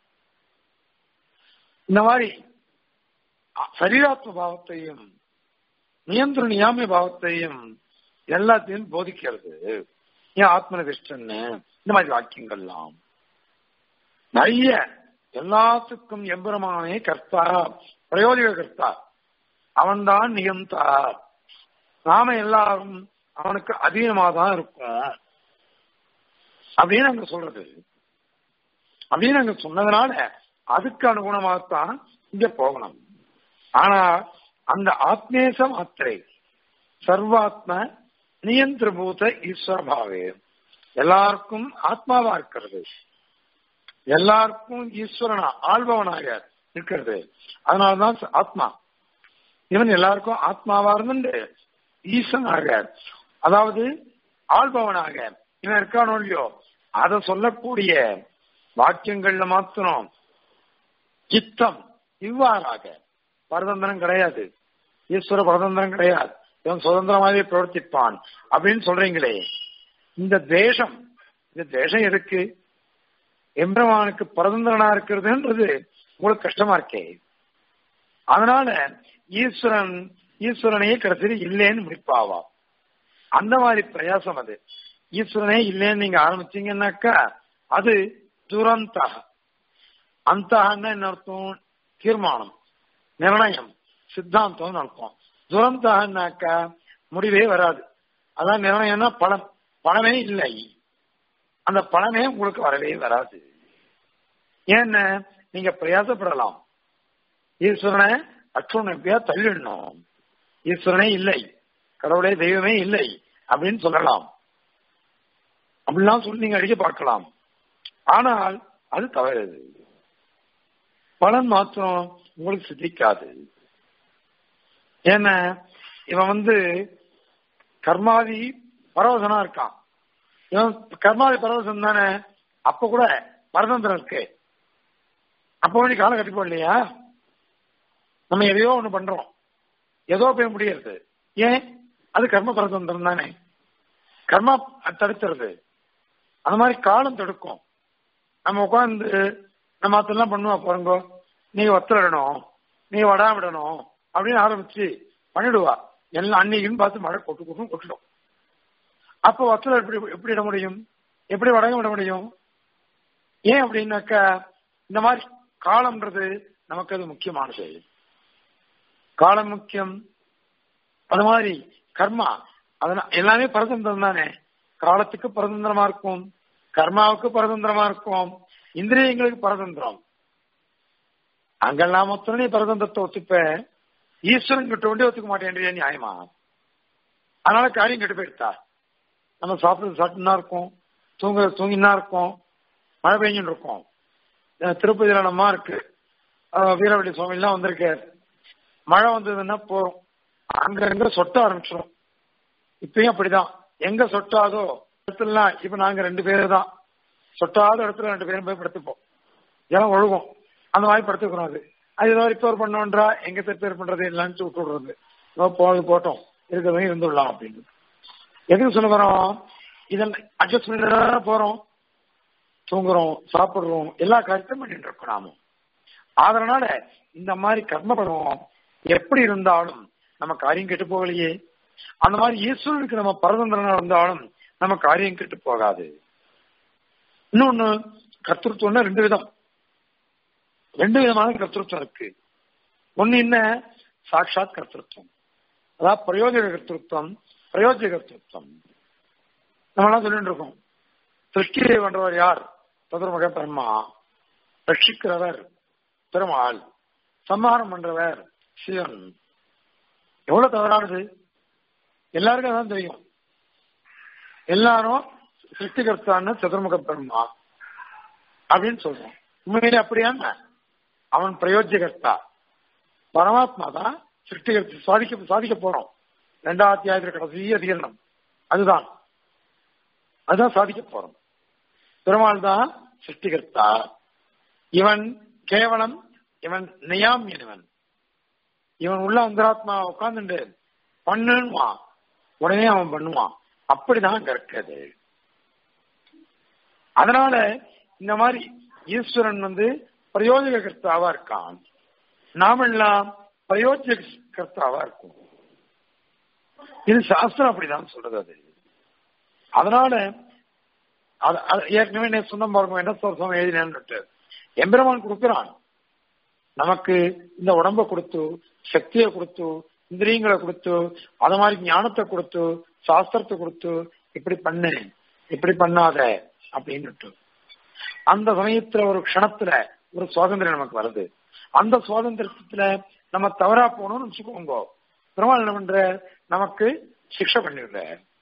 இந்த மாதிரி சரீராத்ம பாவத்தையும் நியந்திர நியாமிய பாவத்தையும் எல்லாத்தையும் போதிக்கிறது ஏன் ஆத்மனிஷ்டன்னு இந்த மாதிரி வாக்கியங்கள்லாம் நிறைய எல்லாத்துக்கும் எம்பெருமானே கர்த்தா பிரயோஜக கர்த்தா அவன்தான் நியந்தா நாம எல்லாரும் அவனுக்கு அதீனமா தான் இருக்கும் அப்படின்னு அங்க சொல்றது அப்படின்னு அங்க சொன்னதுனால அதுக்கு அனுகுணமாகத்தான் இங்க போகணும் ஆனா அந்த ஆத்மேச மாத்திரை சர்வாத்ம நியந்திரபூத ஈஸ்வரபாவே எல்லாருக்கும் ஆத்மாவா இருக்கிறது எல்லாருக்கும் ஈஸ்வரனா ஆள்பவனாக இருக்கிறது அதனாலதான் ஆத்மா இவன் எல்லாருக்கும் ஆத்மாவா இருந்து ஈசனாக அதாவது ஆள்பவனாக இவன் இருக்கானோ இல்லையோ அதை சொல்லக்கூடிய வாக்கியங்கள்ல மாத்திரம் சித்தம் இவ்வாறாக பரதந்திரம் கிடையாது ஈஸ்வர பரதந்திரம் கிடையாது இவன் சுதந்திரமாகவே பிரவர்த்திப்பான் அப்படின்னு சொல்றீங்களே இந்த தேசம் இந்த தேசம் எதுக்கு எம்பெருமானுக்கு பரதந்திரனா இருக்கிறதுன்றது உங்களுக்கு கஷ்டமா இருக்கே அதனால ஈஸ்வரன் ஈஸ்வரனையே கடைசியில் இல்லைன்னு முடிப்பாவா அந்த மாதிரி பிரயாசம் அது ஈஸ்வரனே இல்லைன்னு நீங்க ஆரம்பிச்சீங்கன்னாக்கா அது துரந்தக அந்தகன்னா என்ன அர்த்தம் தீர்மானம் நிர்ணயம் சித்தாந்தம் அர்த்தம் துரந்தகன்னாக்கா முடிவே வராது அதான் நிர்ணயம்னா பலம் பணமே இல்லை அந்த பணமே உங்களுக்கு வரவே வராது ஏன்னா நீங்க பிரயாசப்படலாம் ஈஸ்வரனை அற்றுணை எப்படியா தள்ளிடணும் ஈஸ்வரனே இல்லை கடவுளே தெய்வமே இல்லை அப்படின்னு சொல்லலாம் அப்படிலாம் சொல்லி நீங்க அடிக்க பார்க்கலாம் ஆனால் அது தவறு பலன் மாத்திரம் உங்களுக்கு சித்திக்காது ஏன்னா இவன் வந்து கர்மாதி பரவசனா இருக்கான் இவன் கர்மாதி பரவசம் தானே அப்ப கூட பரதந்திரம் இருக்கு அப்போ நீ காலம் கட்டி போடலையா நம்ம எதையோ ஒண்ணு பண்றோம் ஏதோ போய் முடியறது ஏன் அது கர்ம பரதந்திரம் தானே கர்மா தடுத்துறது அந்த மாதிரி காலம் தடுக்கும் நம்ம உட்காந்து நம்ம அதெல்லாம் பண்ணுவா பாருங்க நீங்க ஒத்துறணும் நீங்க வடா விடணும் அப்படின்னு ஆரம்பிச்சு பண்ணிடுவா எல்லாம் அன்னைக்குன்னு பார்த்து மழை கொட்டு கொட்டும் கொட்டுடும் அப்போ ஒத்தல எப்படி எப்படி இட முடியும் எப்படி வடகம் விட முடியும் ஏன் அப்படின்னாக்கா இந்த மாதிரி காலம்ன்றது நமக்கு அது முக்கியமானது காலம் முக்கியம் அது மாதிரி கர்மா அதனால எல்லாமே பரதந்திரம் தானே காலத்துக்கு பரதந்திரமா இருக்கும் கர்மாவுக்கு பரதந்திரமா இருக்கும் இந்திரியங்களுக்கு பரதந்திரம் அங்கெல்லாம் மொத்தம் நீ பரதந்திரத்தை ஒத்துப்ப ஈஸ்வரன் கிட்ட ஒன்றே ஒத்துக்க மாட்டேன்றியா நியாயமா அதனால காரியம் கெட்டு போயிடுதா நம்ம சாப்பிடுறது சாப்பிட்டுனா இருக்கும் தூங்க தூங்கினா இருக்கும் மழை பெஞ்சுன்னு இருக்கும் திருப்பதியில நம்ம இருக்கு வீரவள்ளி சுவாமி எல்லாம் வந்திருக்கு மழை வந்ததுன்னா போறோம் அங்க அங்க சொட்ட ஆரம்பிச்சிடும் இப்பயும் அப்படிதான் எங்க சொட்டாதோ இடத்துலலாம் இப்ப நாங்க ரெண்டு பேரு தான் சொட்டாத இடத்துல ரெண்டு பேரும் போய் படுத்துப்போம் ஜலம் ஒழுகும் அந்த மாதிரி படுத்துக்கிறோம் அது அது ஏதோ ரிப்பேர் பண்ணோன்றா எங்க ரிப்பேர் பண்றது இல்லைன்னு விட்டு விடுறது ஏதோ போது போட்டோம் இருக்கிறதையும் இருந்துடலாம் அப்படின்னு எதுக்கு சொல்ல வரோம் இதெல்லாம் அட்ஜஸ்ட் பண்ணிட்டு போறோம் தூங்குறோம் சாப்பிடுறோம் எல்லா காரியத்தையும் பண்ணிட்டு இருக்கோம் நாமும் அதனால இந்த மாதிரி கர்மபடம் எப்படி இருந்தாலும் நம்ம காரியம் கெட்டு போகலையே அந்த மாதிரி ஈஸ்வரனுக்கு நம்ம பரதந்திரனா இருந்தாலும் நம்ம காரியம் கெட்டு போகாது இன்னொன்னு கர்த்தத்துவம்னா ரெண்டு விதம் ரெண்டு விதமான கர்த்தத்துவம் இருக்கு ஒன்னு என்ன சாட்சாத் கர்த்தத்துவம் அதாவது பிரயோஜக கர்த்தத்துவம் பிரயோஜக கர்த்தத்துவம் நம்மளாம் சொல்லிட்டு இருக்கோம் சிருஷ்டியை பண்றவர் யார் சதுர்முக பிரம்மா ரட்சிக்கிறவர் பெருமாள் சம்ஹாரம் பண்றவர் சிவன் எவ்வளவு தவறானது எல்லாருக்கும் அதான் தெரியும் எல்லாரும் சிருஷ்டிகர்த்தான்னு சதுர்முக பிரம்மா அப்படின்னு சொல்றோம் உண்மையிலே அப்படியான அவன் பிரயோஜகர்த்தா பரமாத்மா தான் சிருஷ்டிகர்த்தி சாதிக்க சாதிக்க போறோம் ரெண்டாம் அத்தியாயத்தில் கடைசி அதிகரணம் அதுதான் அதுதான் சாதிக்க போறோம் பெருமாள் தான் சிருஷ்டிகர்த்தா இவன் கேவலம் இவன் நியாமியனவன் இவன் உள்ள அந்தராத்மா உட்கார்ந்துட்டு பண்ணுவான் உடனே அவன் பண்ணுவான் அப்படிதான் கற்கிறது அதனால இந்த மாதிரி ஈஸ்வரன் வந்து பிரயோஜக கர்த்தாவா இருக்கான் நாமெல்லாம் பிரயோஜக கர்த்தாவா இருக்கும் இது சாஸ்திரம் அப்படிதான் சொல்றது அது அதனால ஏற்கனவே நான் சொன்ன பாருங்க என்ன சொல்றோம் எழுதினேன்னு எம்பெருமான் கொடுக்கிறான் நமக்கு இந்த உடம்ப கொடுத்து சக்தியை கொடுத்து இந்திரியங்களை கொடுத்து அது மாதிரி ஞானத்தை கொடுத்து சாஸ்திரத்தை கொடுத்து இப்படி பண்ணு இப்படி பண்ணாத அப்படின்னு அந்த சமயத்துல ஒரு க்ஷணத்துல ஒரு சுவாதந்திரம் நமக்கு வருது அந்த சுவாதந்திரத்துல நம்ம தவறா போகணும்னு வச்சுக்கோங்க பெருமாள் என்ன பண்ற நமக்கு சிக்ஷை பண்ணிடுற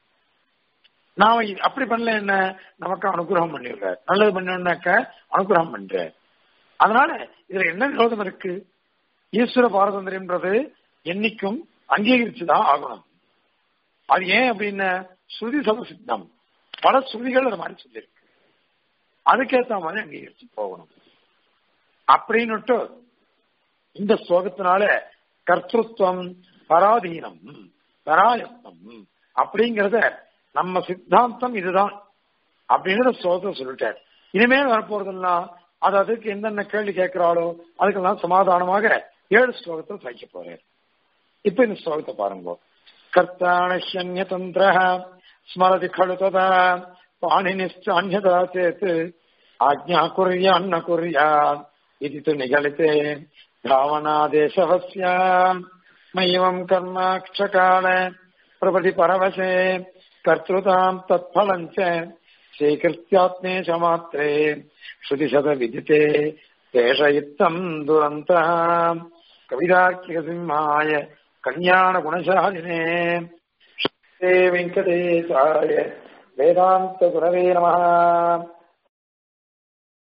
நாம அப்படி பண்ணல என்ன நமக்கு அனுகிரகம் பண்ணிடுற நல்லது பண்ணோம்னாக்க அனுகிரகம் பண்ற அதனால இதுல என்ன விரோதம் இருக்கு ஈஸ்வர பாரதந்திரம்ன்றது என்னைக்கும் அங்கீகரிச்சுதான் ஆகணும் அது ஏன் அப்படின்னு ஸ்ருதி சமசித்தம் பல ஸ்ருதிகள் அது மாதிரி சொல்லியிருக்கு அதுக்கேத்த மாதிரி அங்கீகரிச்சு போகணும் அப்படின்னுட்டு இந்த ஸ்லோகத்தினால கர்த்தத்துவம் பராதீனம் பராயத்தம் அப்படிங்கறத நம்ம சித்தாந்தம் இதுதான் அப்படிங்கிற ஸ்லோகத்தை சொல்லிட்டார் இனிமேல் வரப்போறதெல்லாம் அது அதுக்கு என்னென்ன கேள்வி கேட்கிறாளோ அதுக்கெல்லாம் சமாதானமாக ஏழு ஸ்லோகத்தில் சாய்க்க போறார் இப்ப இந்த ஸ்லோகத்தை பாருங்க கர்த்தானஹ்யன்ய தந்திர ஸ்மரதி खलु तदा पाणिनिश्च अन्यथा चेत् आज्ञा कुर्यान्न कुर्यात् इति तु निगलिते धावनादेशवस्य मय्यवम् कर्माक्षकाल प्रभृति परवशे कर्तृताम् तत्फलम् च स्वीकृत्यात्मेश मात्रे श्रुतिशतविदिते शेषयुक्तम् दुरन्तः कविदार्किकसिंहाय कल्याणगुणशालिने श्री वेङ्कटेशाय वेदान्तगुरवे नमः